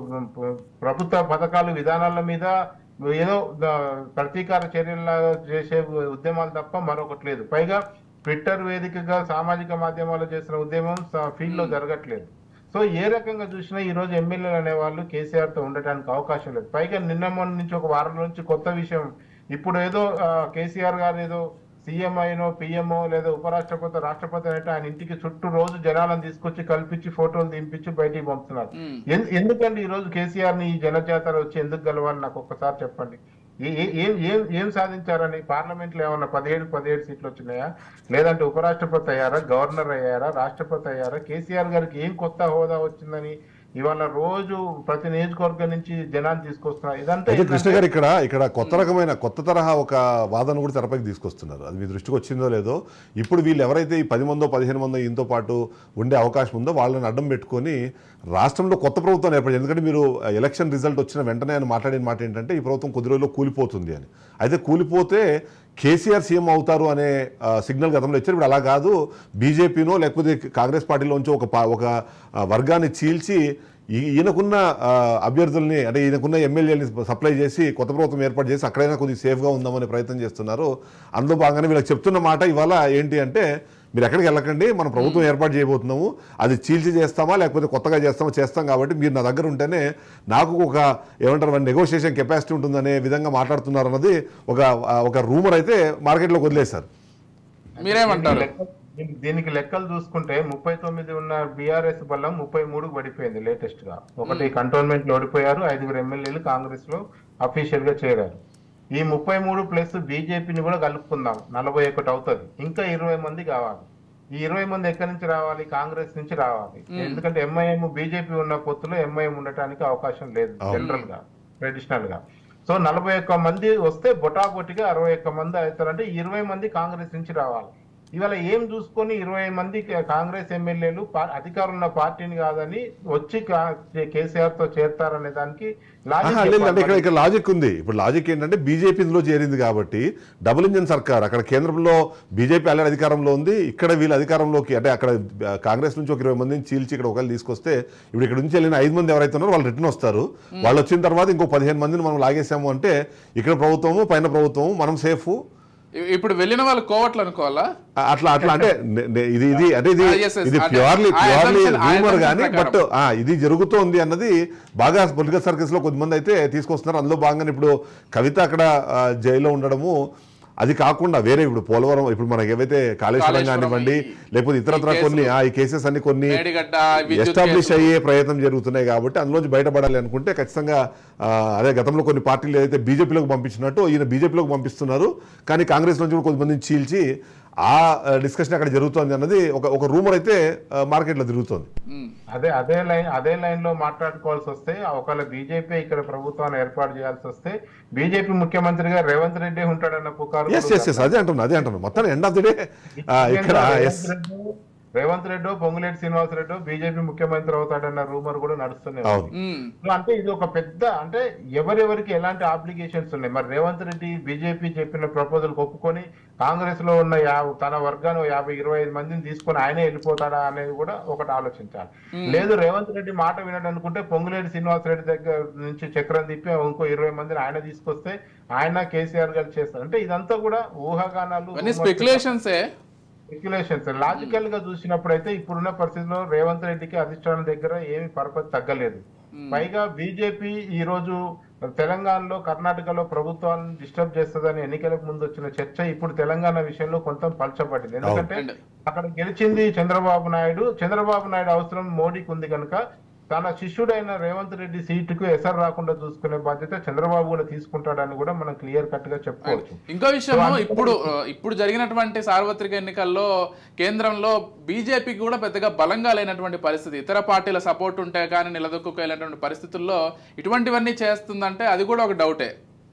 ప్రభుత్వ పథకాలు విధానాల మీద ఏదో ద- ప్రతీకార చర్యల్లాగా చేసే ఉద్యమాలు తప్ప మరొకటి లేదు పైగా ట్విట్టర్ వేదికగా సామాజిక మాధ్యమాల్లో చేసిన ఉద్యమం ఫీల్డ్ లో జరగట్లేదు సో ఏ రకంగా చూసినా ఈ రోజు ఎమ్మెల్యేలు అనేవాళ్ళు కేసీఆర్ తో ఉండటానికి అవకాశం లేదు పైగా నిన్న మొన్న నుంచి ఒక వారం నుంచి కొత్త విషయం ఇప్పుడు ఏదో ఆ, కేసీఆర్ గారు ఏదో సీఎం అయినో పిఎంఓ లేదా ఉపరాష్ట్రపతి రాష్ట్రపతి అంటే ఆయన ఇంటికి చుట్టూ రోజు జనాలను తీసుకొచ్చి కల్పించి ఫోటోలు దింపించి బయటికి పంపుతున్నారు ఉమ్. ఎన్- ఎందుకండి ఈ రోజు కేసీఆర్ ని ఈ జనజాతర వచ్చి ఎందుకు గెలవాలి నాకు ఒక్కసారి చెప్పండి ఏ- ఏ- ఏం ఏం ఏం సాధించారని పార్లమెంట్ లో ఏమన్నా పదిహేడు పదిహేడు సీట్లు వచ్చినాయా లేదంటే ఉపరాష్ట్రపతి అయ్యారా గవర్నర్ అయ్యారా రాష్ట్రపతి అయ్యారా కేసీఆర్ గారికి ఏం కొత్త హోదా వచ్చిందని ఇవాళ రోజు ప్రతి నియోజకవర్గం నుంచి జనాలు తీసుకొస్తున్నారు ఇదంతా అయితే కృష్ణ ఏంటంటే- గారు ఇక్కడ ఇక్కడ కొత్త రకమైన కొత్త తరహా ఒక వాదన కూడా తెరపైకి తీసుకొస్తున్నారు అది మీ దృష్టికి వచ్చిందో లేదో ఇప్పుడు వీళ్ళు ఎవరైతే ఈ పది మందో పదిహేను మందో ఈయనతో పాటు ఉండే అవకాశం ఉందో వాళ్ళని అడ్డం పెట్టుకొని రాష్ట్రంలో కొత్త ప్రభుత్వం ఏర్పడింది ఎందుకంటే మీరు ఎలక్షన్ రిజల్ట్ వచ్చిన వెంటనే ఆయన మాట్లాడిన మాట ఏంటంటే ఈ ప్రభుత్వం కొద్ది రోజుల్లో కూలిపోతుంది అని అయితే కూలిపోతే కేసీఆర్ సీఎం అవుతారు అనే ఆ, సిగ్నల్ గతంలో ఇచ్చారు ఇప్పుడు అలా కాదు బీజేపీనో లేకపోతే కాంగ్రెస్ పార్టీలోంచి ఒక పా- ఒక ఆ, వర్గాన్ని చీల్చి ఈ- ఈయనకున్న ఆ, అభ్యర్థుల్ని అంటే ఈయనకున్న ఎమ్మెల్యేని సప్లై చేసి కొత్త ప్రభుత్వం ఏర్పాటు చేసి అక్కడైనా కొద్దిగా సేఫ్గా ఉందామనే ప్రయత్నం చేస్తున్నారు అందులో భాగంగానే వీళ్ళకి చెప్తున్న మాట ఇవాళ ఏంటి అంటే మీరు ఎక్కడికి వెళ్ళకండి మన ప్రభుత్వం ఏర్పాటు చేయబోతున్నాము అది చీల్చి చేస్తామా లేకపోతే కొత్తగా చేస్తామా చేస్తాం కాబట్టి మీరు నా దగ్గర ఉంటేనే నాకు ఒక ఏమంటారు నెగోషియేషన్ కెపాసిటీ ఉంటుందనే విధంగా మాట్లాడుతున్నారు అన్నది ఒక ఒక రూమర్ అయితే మార్కెట్లోకి వదిలేశారు మీరేమంటారు దీనికి లెక్క- దీనికి- దీనికి లెక్కలు చూసుకుంటే ముప్పై తొమ్మిది ఉన్న బీఆర్ఎస్ బలం ముప్పై మూడుకు పడిపోయింది లేటెస్ట్ గా ఒకటి కంటోన్మెంట్ లో ఓడిపోయారు ఐదుగురు ఎమ్మెల్యేలు కాంగ్రెస్ లో అఫీషియల్ గా చేరారు ఈ ముప్పై మూడు ప్లస్ బీజేపీని కూడా కలుపుకుందాం నలభై ఒకటి అవుతుంది ఇంకా ఇరవై మంది కావాలి ఈ ఇరవై మంది ఎక్కడి నుంచి రావాలి కాంగ్రెస్ నుంచి రావాలి ఎందుకంటే ఎంఐఎం బీజేపీ ఉన్న పొత్తులో ఎంఐఎం ఉండటానికి అవకాశం లేదు జనరల్ గా ట్రెడిషనల్ గా సో నలభై ఒక్క మంది వస్తే బొటాబొటిగా అరవై ఒక్క మంది అవుతారంటే ఇరవై మంది కాంగ్రెస్ నుంచి రావాలి ఇవాళ ఏం చూసుకొని ఇరవై మంది కా- కాంగ్రెస్ ఎమ్మెల్యేలు పా- అధికారం ఉన్న పార్టీని కాదని వచ్చి కా- కేసీఆర్ తో చేరతారనే దానికి లాజిక్ ఆహా, లేదు, అంటే చెప్పాలి. ఇక్కడ ఇక్కడ లాజిక్ ఉంది ఇప్పుడు లాజిక్ ఏంటంటే బీజేపీ ఇందులో చేరింది కాబట్టి డబుల్ ఇంజన్ సర్కార్ అక్కడ కేంద్రంలో బీజేపీ ఆల్రెడీ అధికారంలో ఉంది ఇక్కడ వీళ్ళు అధికారంలోకి అంటే అక్కడ ఆ, కాంగ్రెస్ నుంచి ఒక ఇరవై మందిని చీల్చి ఇక్కడ ఒకళ్ళు తీసుకొస్తే ఇప్పుడు ఇక్కడ నుంచి వెళ్ళిన ఐదు మంది ఎవరైతే ఉన్నారో వాళ్ళు రిటర్న్ వస్తారు వాళ్ళు వచ్చిన తర్వాత ఇంకో పదిహేను మందిని మనం లాగేసాము అంటే ఇక్కడ ప్రభుత్వము పైన ప్రభుత్వము మనం సేఫ్ ఇ- ఇప్పుడు వెళ్ళిన వాళ్ళు కోవట్లు అనుకోవాలా అట్లా అట్లా అంటే నే- నే- ఇది ఇది అంటే ఇది Ah, yes, yes. ఇది అంటే ప్యూర్లీ ఆ ప్యూర్లీ assumption- ఆ రూమర్ assumption కానీ బట్ ప్రకారం. ఆ, ఇది జరుగుతోంది అన్నది బాగా పొలిటికల్ సర్కిల్స్ లో కొద్దిమంది అయితే తీసుకొస్తున్నారు అందులో భాగంగా ఇప్పుడు కవిత అక్కడ ఆ, జైల్లో ఉండడము అది కాకుండా వేరే ఇప్పుడు పోలవరం ఇప్పుడు మనకి ఏవైతే కాళేశ్వరం కాళేశ్వరం కానివ్వండి ఈ- లేకపోతే ఇతరత్ర ఈ కొన్ని కేసులు. ఆ, ఈ కేసెస్ అన్ని కొన్ని మేడిగడ్డ విద్యుత్ ఎస్టాబ్లిష్ కేసు. అయ్యే ప్రయత్నం జరుగుతున్నాయి కాబట్టి అందులోంచి బయటపడాలి అనుకుంటే ఖచ్చితంగా ఆ, అదే గతంలో కొన్ని పార్టీలు ఏదైతే బీజేపీలోకి పంపించినట్టు ఈయన బీజేపీలోకి పంపిస్తున్నారు కానీ కాంగ్రెస్ నుంచి కూడా కొంతమందిని చీల్చి ఆ డిస్కషన్ అక్కడ జరుగుతోంది అన్నది ఒక ఒక రూమర్ అయితే ఆ, మార్కెట్లో తిరుగుతోంది ఉమ్. అదే అదే లైన్ అదే లైన్ లో మాట్లాడుకోవాల్సి వస్తే ఒకవేళ బీజేపీ ఇక్కడ ప్రభుత్వాన్ని ఏర్పాటు చేయాల్సి వస్తే బీజేపీ ముఖ్యమంత్రిగా రేవంత్ రెడ్డి ఉంటాడన్న పుకారు ఎస్ ఎస్ ఎస్ అదే అంటున్నా అదే అంటున్నా మొత్తం ఎండ్ ఆఫ్ ది డే ఇక్కడ ఎస్ రేవంత్ రెడ్డి రేవంత్ రెడ్డి పొంగులేటి శ్రీనివాస్ రెడ్డి బీజేపీ ముఖ్యమంత్రి అవుతాడన్న రూమర్ కూడా నడుస్తూనే ఉంది. అవును ఉమ్. సో అంటే ఇది ఒక పెద్ద అంటే ఎవరెవరికి ఎలాంటి ఆబ్లిగేషన్స్ ఉన్నాయి మరి రేవంత్ రెడ్డి బీజేపీ చెప్పిన ప్రపోజల్ ఒప్పుకొని కాంగ్రెస్ లో ఉన్న యా- తన వర్గాన్ని ఓ యాభై ఇరవై ఐదు మందిని తీసుకొని ఆయనే వెళ్ళిపోతాడా అనేది కూడా ఒకటి ఆలోచించాలి లేదు రేవంత్ రెడ్డి మాట వినడు అనుకుంటే పొంగులేటి శ్రీనివాస్ రెడ్డి దగ్గర నుంచి చక్రం తిప్పి ఇంకో ఇరవై మందిని ఆయన తీసుకొస్తే ఆయన కేసీఆర్ గారు చేస్తారు అంటే ఇదంతా కూడా ఊహాగానాలు ఇవన్నీ స్పెక్యులేషన్సే స్పెక్యులేషన్స్ లాజికల్ గా చూసినప్పుడు అయితే ఇప్పుడున్న పరిస్థితిలో రేవంత్ రెడ్డికి అధిష్టానం దగ్గర ఏమి పరపతి తగ్గలేదు పైగా బీజేపీ ఈ రోజు తెలంగాణలో కర్ణాటకలో ప్రభుత్వాలను డిస్టర్బ్ చేస్తుందని ఎన్నికలకు ముందు వచ్చిన చర్చ ఇప్పుడు తెలంగాణ విషయంలో కొంత పలచబడింది ఎందుకంటే And- అక్కడ గెలిచింది చంద్రబాబు నాయుడు చంద్రబాబు నాయుడు అవసరం మోడీకి ఉంది కనుక తన శిష్యుడైన రేవంత్ రెడ్డి సీటుకు ఎసరు రాకుండా చూసుకునే బాధ్యత చంద్రబాబు కూడా తీసుకుంటాడని కూడా మనం క్లియర్ కట్ గా చెప్పుకోవచ్చు ఇంకో విషయం ఇప్పుడు ఆ, ఇప్పుడు జరిగినటువంటి సార్వత్రిక ఎన్నికల్లో కేంద్రంలో బీజేపీకి కూడా పెద్దగా బలంగా లేనటువంటి పరిస్థితి ఇతర పార్టీల సపోర్ట్ ఉంటే కానీ నిలదొక్కుకోలేనటువంటి పరిస్థితుల్లో ఇటువంటివన్నీ చేస్తుందంటే అది కూడా ఒక డౌటే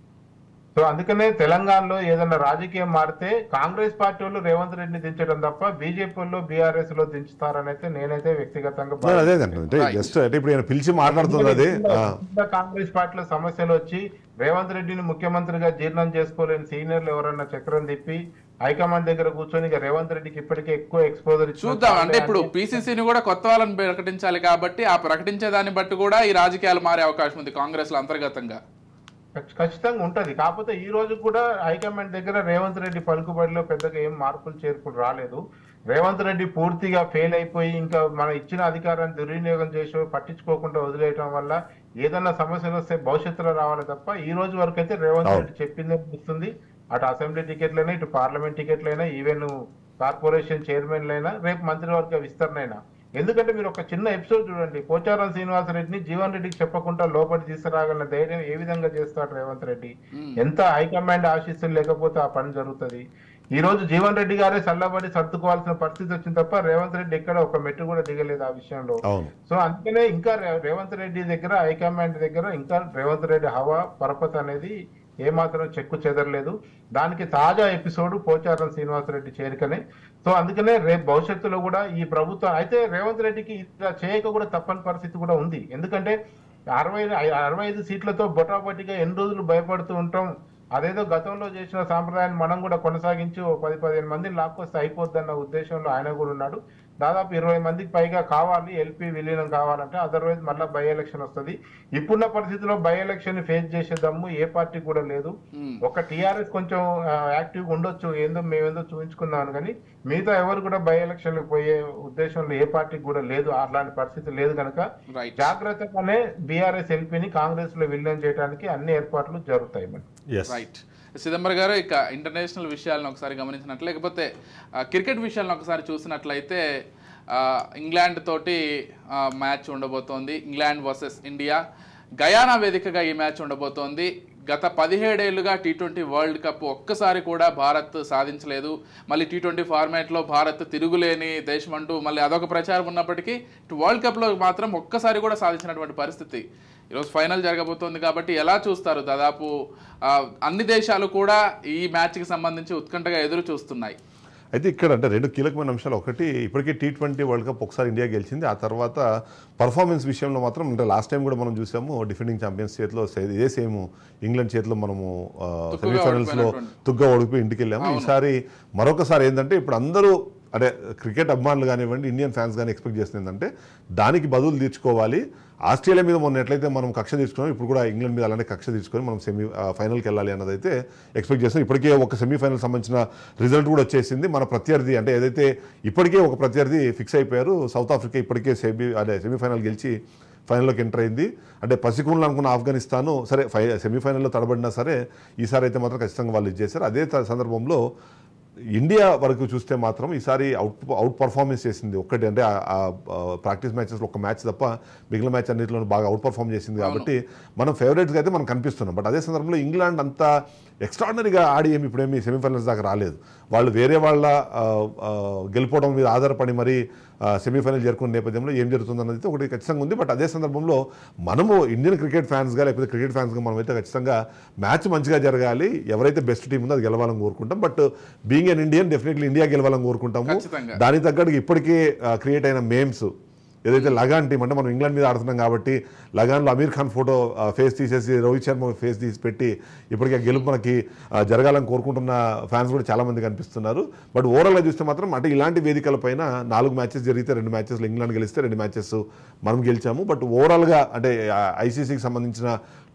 సో అందుకనే తెలంగాణలో ఏదైనా రాజకీయం మారితే కాంగ్రెస్ పార్టీ వాళ్ళు రేవంత్ రెడ్డిని దించడం తప్ప బీజేపీ వాళ్ళు బీఆర్ఎస్ లో దించుతారని అయితే నేనైతే వ్యక్తిగతంగా నేను అదే అంటున్నాను. అంటే జస్ట్ అంటే ఇప్పుడు ఆయన పిలిచి మాట్లాడుతుంది అది ఆ, భావిస్తున్నాను. కాంగ్రెస్ పార్టీలో సమస్యలు వచ్చి రేవంత్ రెడ్డిని ముఖ్యమంత్రిగా జీర్ణం చేసుకోలేని సీనియర్లు ఎవరన్నా చక్రం తిప్పి హైకమాండ్ దగ్గర కూర్చొని ఇక రేవంత్ రెడ్డికి ఇప్పటికే ఎక్కువ ఎక్స్పోజర్ చూద్దాం అంటే ఇప్పుడు పీసీసీని కూడా కొత్త వాళ్ళని ప్రకటించాలి కాబట్టి ఆ ప్రకటించే దాన్ని బట్టి కూడా ఈ రాజకీయాలు మారే అవకాశం ఉంది కాంగ్రెస్ లో అంతర్గతంగా ఖచ్చితంగా ఉంటది కాకపోతే ఈ రోజు కూడా హైకమాండ్ దగ్గర రేవంత్ రెడ్డి పలుకుబడిలో పెద్దగా ఏం మార్పులు చేర్పులు రాలేదు రేవంత్ రెడ్డి పూర్తిగా ఫెయిల్ అయిపోయి ఇంకా మన ఇచ్చిన అధికారాన్ని దుర్వినియోగం చేసి పట్టించుకోకుండా వదిలేయటం వల్ల ఏదన్నా సమస్యలు వస్తే భవిష్యత్తులో రావాలి తప్ప ఈ రోజు వరకు అయితే రేవంత్ అవును. రెడ్డి చెప్పింది ఇస్తుంది అటు అసెంబ్లీ టికెట్లైనా ఇటు పార్లమెంట్ టికెట్లైనా ఈవెన్ కార్పొరేషన్ చైర్మన్లైనా రేపు మంత్రివర్గ విస్తరణ అయినా ఎందుకంటే మీరు ఒక చిన్న ఎపిసోడ్ చూడండి పోచారం శ్రీనివాసరెడ్డిని జీవన్ రెడ్డికి చెప్పకుండా లోపలి తీసుకురాగల ధైర్యం ఏ విధంగా చేస్తాడు రేవంత్ రెడ్డి ఎంత హైకమాండ్ ఆశీస్సులు లేకపోతే ఆ పని జరుగుతుంది ఈ రోజు జీవన్ రెడ్డి గారే చల్లబడి సర్దుకోవాల్సిన పరిస్థితి వచ్చింది తప్ప రేవంత్ రెడ్డి ఎక్కడ ఒక మెట్టు కూడా దిగలేదు ఆ విషయంలో అవును సో అందుకనే ఇంకా రే- రేవంత్ రెడ్డి దగ్గర హైకమాండ్ దగ్గర ఇంకా రేవంత్ రెడ్డి హవా పరపతి అనేది ఏమాత్రం చెక్కు చెదరలేదు దానికి తాజా ఎపిసోడ్ పోచారం శ్రీనివాసరెడ్డి చేరికనే సో అందుకనే రేపు భవిష్యత్తులో కూడా ఈ ప్రభుత్వం అయితే రేవంత్ రెడ్డికి ఇలా చేయక కూడా తప్పని పరిస్థితి కూడా ఉంది ఎందుకంటే అరవై అరవై ఐదు సీట్లతో బొటాబొటిగా ఎన్ని రోజులు భయపడుతూ ఉంటాం అదేదో గతంలో చేసిన సాంప్రదాయాన్ని మనం కూడా కొనసాగించి ఓ పది పదిహేను మందిని లాక్కొస్తే అయిపోద్దన్న ఉద్దేశంలో ఆయన కూడా ఉన్నాడు దాదాపు ఇరవై మందికి పైగా కావాలి ఎల్పీ విలీనం కావాలంటే అదర్వైజ్ మళ్ళీ బై ఎలక్షన్ వస్తుంది ఇప్పుడున్న పరిస్థితిలో బై ఎలక్షన్ ఫేస్ చేసే దమ్ము ఏ పార్టీ కూడా లేదు ఒక టీఆర్ఎస్ కొంచెం యాక్టివ్ గా ఉండొచ్చు ఏందో మేమేందో చూపించుకుందాం కానీ మిగతా ఎవరు కూడా బై ఎలక్షన్ పోయే ఉద్దేశంలో ఏ పార్టీకి కూడా లేదు అట్లాంటి పరిస్థితి లేదు కనుక రైట్ జాగ్రత్తగానే బీఆర్ఎస్ ఎల్పీని కాంగ్రెస్ లో విలీనం చేయడానికి అన్ని ఏర్పాట్లు జరుగుతాయి మరి ఎస్ రైట్ సిదంబర్ గారు ఇక ఇంటర్నేషనల్ విషయాలను ఒకసారి గమనించినట్లు లేకపోతే ఆ, క్రికెట్ విషయాలను ఒకసారి చూసినట్లయితే ఆ, ఇంగ్లాండ్ తోటి ఆ, మ్యాచ్ ఉండబోతోంది ఇంగ్లాండ్ వర్సెస్ ఇండియా గయానా వేదికగా ఈ మ్యాచ్ ఉండబోతోంది గత పదిహేడేళ్లుగా టీ ట్వంటీ వరల్డ్ కప్ ఒక్కసారి కూడా భారత్ సాధించలేదు మళ్ళీ టీ ట్వంటీ ఫార్మాట్లో భారత్ తిరుగులేని దేశం అంటూ మళ్ళీ అదొక ప్రచారం ఉన్నప్పటికీ ఇటు వరల్డ్ కప్లో మాత్రం ఒక్కసారి కూడా సాధించినటువంటి పరిస్థితి ఈరోజు ఫైనల్ జరగబోతోంది కాబట్టి ఎలా చూస్తారు దాదాపు ఆ, అన్ని దేశాలు కూడా ఈ మ్యాచ్కి సంబంధించి ఉత్కంఠగా ఎదురు చూస్తున్నాయి అయితే ఇక్కడ అంటే రెండు కీలకమైన అంశాలు ఒకటి ఇప్పటికే టీ ట్వంటీ వరల్డ్ కప్ ఒకసారి ఇండియా గెలిచింది ఆ తర్వాత పర్ఫార్మెన్స్ విషయంలో మాత్రం అంటే లాస్ట్ టైం కూడా మనం చూసాము డిఫెండింగ్ ఛాంపియన్స్ చేతిలో సే- ఇదే సేమ్ ఇంగ్లాండ్ చేతిలో మనము సెమీఫైనల్స్ లో ఓడిపోయినటువంటి. తుగ్గా ఓడిపోయి ఇంటికి వెళ్ళాము ఈసారి మరొకసారి ఏంటంటే ఇప్పుడు అందరూ అంటే క్రికెట్ అభిమానులు కానివ్వండి ఇండియన్ ఫ్యాన్స్ కానీ ఎక్స్పెక్ట్ చేస్తుంది ఏంటంటే దానికి బదులు తీర్చుకోవాలి ఆస్ట్రేలియా మీద మొన్న ఎట్లయితే మనం కక్ష తీసుకున్నాం ఇప్పుడు కూడా ఇంగ్లాండ్ మీద అలానే కక్ష తీసుకొని మనం సెమీ ఆ, ఫైనల్కి వెళ్ళాలి అన్నది అయితే ఎక్స్పెక్ట్ చేస్తాం ఇప్పటికే ఒక సెమీఫైనల్ సంబంధించిన రిజల్ట్ కూడా వచ్చేసింది మన ప్రత్యర్థి అంటే ఏదైతే ఇప్పటికే ఒక ప్రత్యర్థి ఫిక్స్ అయిపోయారు సౌత్ ఆఫ్రికా ఇప్పటికే సెమీ అదే సెమీఫైనల్ గెలిచి ఫైనల్లోకి ఎంటర్ అయింది అంటే పసికూన్లు అనుకున్న ఆఫ్ఘనిస్తాను సరే ఫై సెమీఫైనల్లో తడబడినా సరే ఈసారి అయితే మాత్రం ఖచ్చితంగా వాళ్ళు ఇచ్చేశారు అదే త- సందర్భంలో ఇండియా వరకు చూస్తే మాత్రం ఈసారి అవుట్ అవుట్ పర్ఫార్మెన్స్ చేసింది ఒక్కటి అంటే ప్రాక్టీస్ మ్యాచెస్లో ఒక మ్యాచ్ తప్ప మిగిలిన మ్యాచ్ అన్నింటిలో బాగా అవుట్ పర్ఫార్మ్ చేసింది కాబట్టి మనం ఫేవరెట్స్గా అయితే మనం కనిపిస్తున్నాం బట్ అదే సందర్భంలో ఇంగ్లాండ్ అంత ఎక్స్ట్రాడినరీగా ఆడి ఏమి ఇప్పుడేమి సెమీఫైనల్స్ దాకా రాలేదు వాళ్ళు వేరే వాళ్ళ ఆ, ఆ, గెలిపోవడం మీద ఆధారపడి మరి సెమీఫైనల్ చేరుకున్న నేపథ్యంలో ఏం జరుగుతుందన్నది అయితే ఒకటి ఖచ్చితంగా ఉంది బట్ అదే సందర్భంలో మనము ఇండియన్ క్రికెట్ ఫ్యాన్స్గా లేకపోతే క్రికెట్ ఫ్యాన్స్గా మనమైతే ఖచ్చితంగా మ్యాచ్ మంచిగా జరగాలి ఎవరైతే బెస్ట్ టీం ఉందో అది గెలవాలని కోరుకుంటాం but being an Indian definitely India గెలవాలని కోరుకుంటాము ఖచ్చితంగా. దానికి తగ్గట్టుగా ఇప్పటికే క్రియేట్ అయిన మేమ్స్ ఏదైతే లగాన్ టీం అంటే మనం ఇంగ్లాండ్ మీద ఆడుతున్నాం కాబట్టి లగాన్లో అమీర్ ఖాన్ ఫోటో ఫేస్ తీసేసి రోహిత్ శర్మ ఫేస్ తీసి పెట్టి ఇప్పటికే ఆ గెలుపు మనకి ఆ, జరగాలని కోరుకుంటున్న ఫ్యాన్స్ కూడా చాలా మంది కనిపిస్తున్నారు బట్ ఓవరాల్గా చూస్తే మాత్రం అంటే ఇలాంటి వేదికలపైన నాలుగు మ్యాచెస్ జరిగితే రెండు మ్యాచెస్లో ఇంగ్లాండ్ గెలిస్తే రెండు మ్యాచెస్ మనం గెలిచాము బట్ ఓవరాల్గా అంటే ఐసీసీకి సంబంధించిన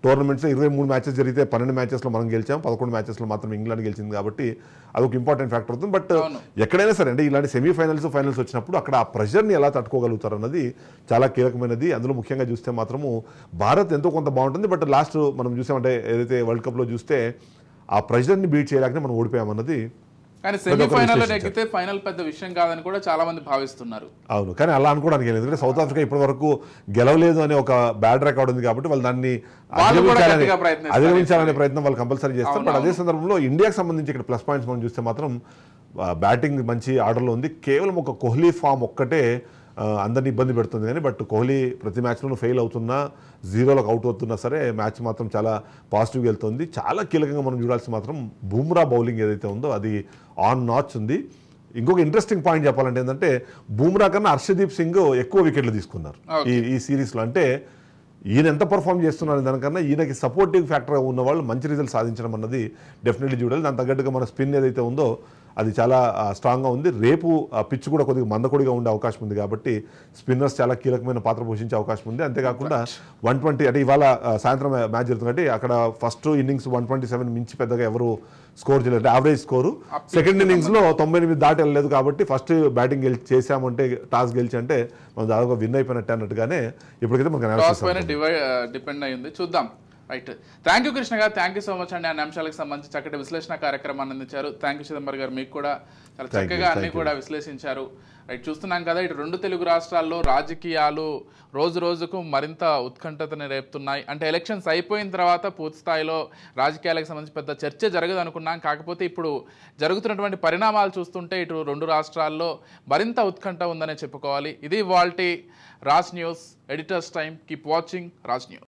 టోర్నమెంట్స్ ఇరవై మూడు మ్యాచెస్ జరిగితే పన్నెండు మ్యాచెస్లో మనం గెలిచాం పదకొండు మ్యాచెస్లో మాత్రం ఇంగ్లాండ్ గెలిచింది కాబట్టి అదొక ఇంపార్టెంట్ ఫ్యాక్టర్ అవుతుంది బట్ అవును. ఎక్కడైనా సరే అంటే ఇలాంటి సెమీఫైనల్స్ ఫైనల్స్ వచ్చినప్పుడు అక్కడ ఆ ప్రెషర్ని ఎలా తట్టుకోగలుగుతారు అన్నది చాలా కీలకమైనది అందులో ముఖ్యంగా చూస్తే మాత్రము భారత్ ఎంతో కొంత బాగుంటుంది బట్ లాస్ట్ మనం చూసామంటే ఏదైతే వరల్డ్ కప్లో చూస్తే ఆ ప్రెషర్ని బీట్ చేయలేకనే మనం ఓడిపోయామన్నది కానీ ప్రతి ఒక్కరు సెమీఫైనల్లో విశ్లేషించారు. నెగ్గితే ఫైనల్ పెద్ద విషయం కాదని కూడా చాలా మంది భావిస్తున్నారు అవును కానీ అలా అనుకోవడానికి లేదు ఎందుకంటే సౌత్ ఆఫ్రికా ఇప్పటి వరకు గెలవలేదు అనే ఒక బ్యాడ్ రికార్డ్ ఉంది కాబట్టి వాళ్ళు దాన్ని వాళ్ళు కూడా అధిగమించాలనే- గట్టిగా ప్రయత్నిస్తారు. అధిగమించాలనే ప్రయత్నం వాళ్ళు కంపల్సరీ చేస్తారు అవును, బట్ అదే అవును. సందర్భంలో ఇండియాకి సంబంధించి ఇక్కడ ప్లస్ పాయింట్స్ మనం చూస్తే మాత్రం బ్యాటింగ్ మంచి ఆర్డర్లో ఉంది కేవలం ఒక కోహ్లీ ఫామ్ ఒక్కటే ఆ, అందరిని ఇబ్బంది పెడుతుంది కానీ బట్ కోహ్లీ ప్రతి మ్యాచ్లోనూ ఫెయిల్ అవుతున్నా జీరోలకు అవుట్ అవుతున్నా సరే మ్యాచ్ మాత్రం చాలా పాజిటివ్గా వెళ్తుంది చాలా కీలకంగా మనం చూడాల్సి మాత్రం బూమ్రా బౌలింగ్ ఏదైతే ఉందో అది ఆన్ నాచ్ ఉంది ఇంకొక ఇంట్రెస్టింగ్ పాయింట్ చెప్పాలంటే ఏంటంటే బూమ్రా కన్నా హర్షదీప్ సింగ్ ఎక్కువ వికెట్లు తీసుకున్నారు ఈ ఈ సిరీస్లో అంటే ఈయన ఎంత పర్ఫామ్ చేస్తున్నారు దానికన్నా ఈయనకి సపోర్టివ్ ఫ్యాక్టర్ ఉన్న వాళ్ళు మంచి రిజల్ట్ సాధించడం అన్నది డెఫినెట్లీ చూడాలి దాని తగ్గట్టుగా మన స్పిన్ ఏదైతే ఉందో అది చాలా ఆ, స్ట్రాంగ్గా ఉంది రేపు ఆ పిచ్ కూడా కొద్దిగా మందకొడిగా ఉండే అవకాశం ఉంది కాబట్టి స్పిన్నర్స్ చాలా కీలకమైన పాత్ర పోషించే అవకాశం ఉంది అంతేకాకుండా వన్ ట్వంటీ అంటే ఇవాళ ఆ, సాయంత్రం మ్యాచ్ జరుగుతుంది కాబట్టి అక్కడ first innings one twenty seven మించి పెద్దగా ఎవరు స్కోర్ చేయలేదు అంటే యావరేజ్ స్కోరు సెకండ్ ఇన్నింగ్స్ లో తొంభై ఎనిమిది దాటి వెళ్ళలేదు కాబట్టి ఫస్ట్ బ్యాటింగ్ గెలిచి చేసామంటే టాస్ గెలిచి అంటే మనం దాదాపు విన్ అయిపోయినట్టే అన్నట్టుగానే ఇప్పటికైతే మనకు టాస్ analysis పైన అవుతుంది. డివైడ్ డిపెండ్ అయ్యింది చూద్దాం రైట్ థ్యాంక్ యూ కృష్ణ గారు థ్యాంక్ యూ సో మచ్ అండి అన్ని అంశాలకు సంబంధించి చక్కటి విశ్లేషణ కార్యక్రమాన్ని అందించారు థ్యాంక్ యూ చిదంబర్ గారు మీకు కూడా చాలా Thank you, చక్కగా అన్ని thank you. కూడా విశ్లేషించారు రైట్ చూస్తున్నాం కదా ఇటు రెండు తెలుగు రాష్ట్రాల్లో రాజకీయాలు రోజు రోజుకు మరింత ఉత్కంఠతని రేపుతున్నాయి అంటే ఎలక్షన్స్ అయిపోయిన తర్వాత పూర్తి స్థాయిలో రాజకీయాలకు సంబంధించి పెద్ద చర్చ జరగదు అనుకున్నాం కాకపోతే ఇప్పుడు జరుగుతున్నటువంటి పరిణామాలు చూస్తుంటే ఇటు రెండు రాష్ట్రాల్లో మరింత ఉత్కంఠ ఉందనే చెప్పుకోవాలి ఇది వాల్టీ Raj news editors time keep watching Raj news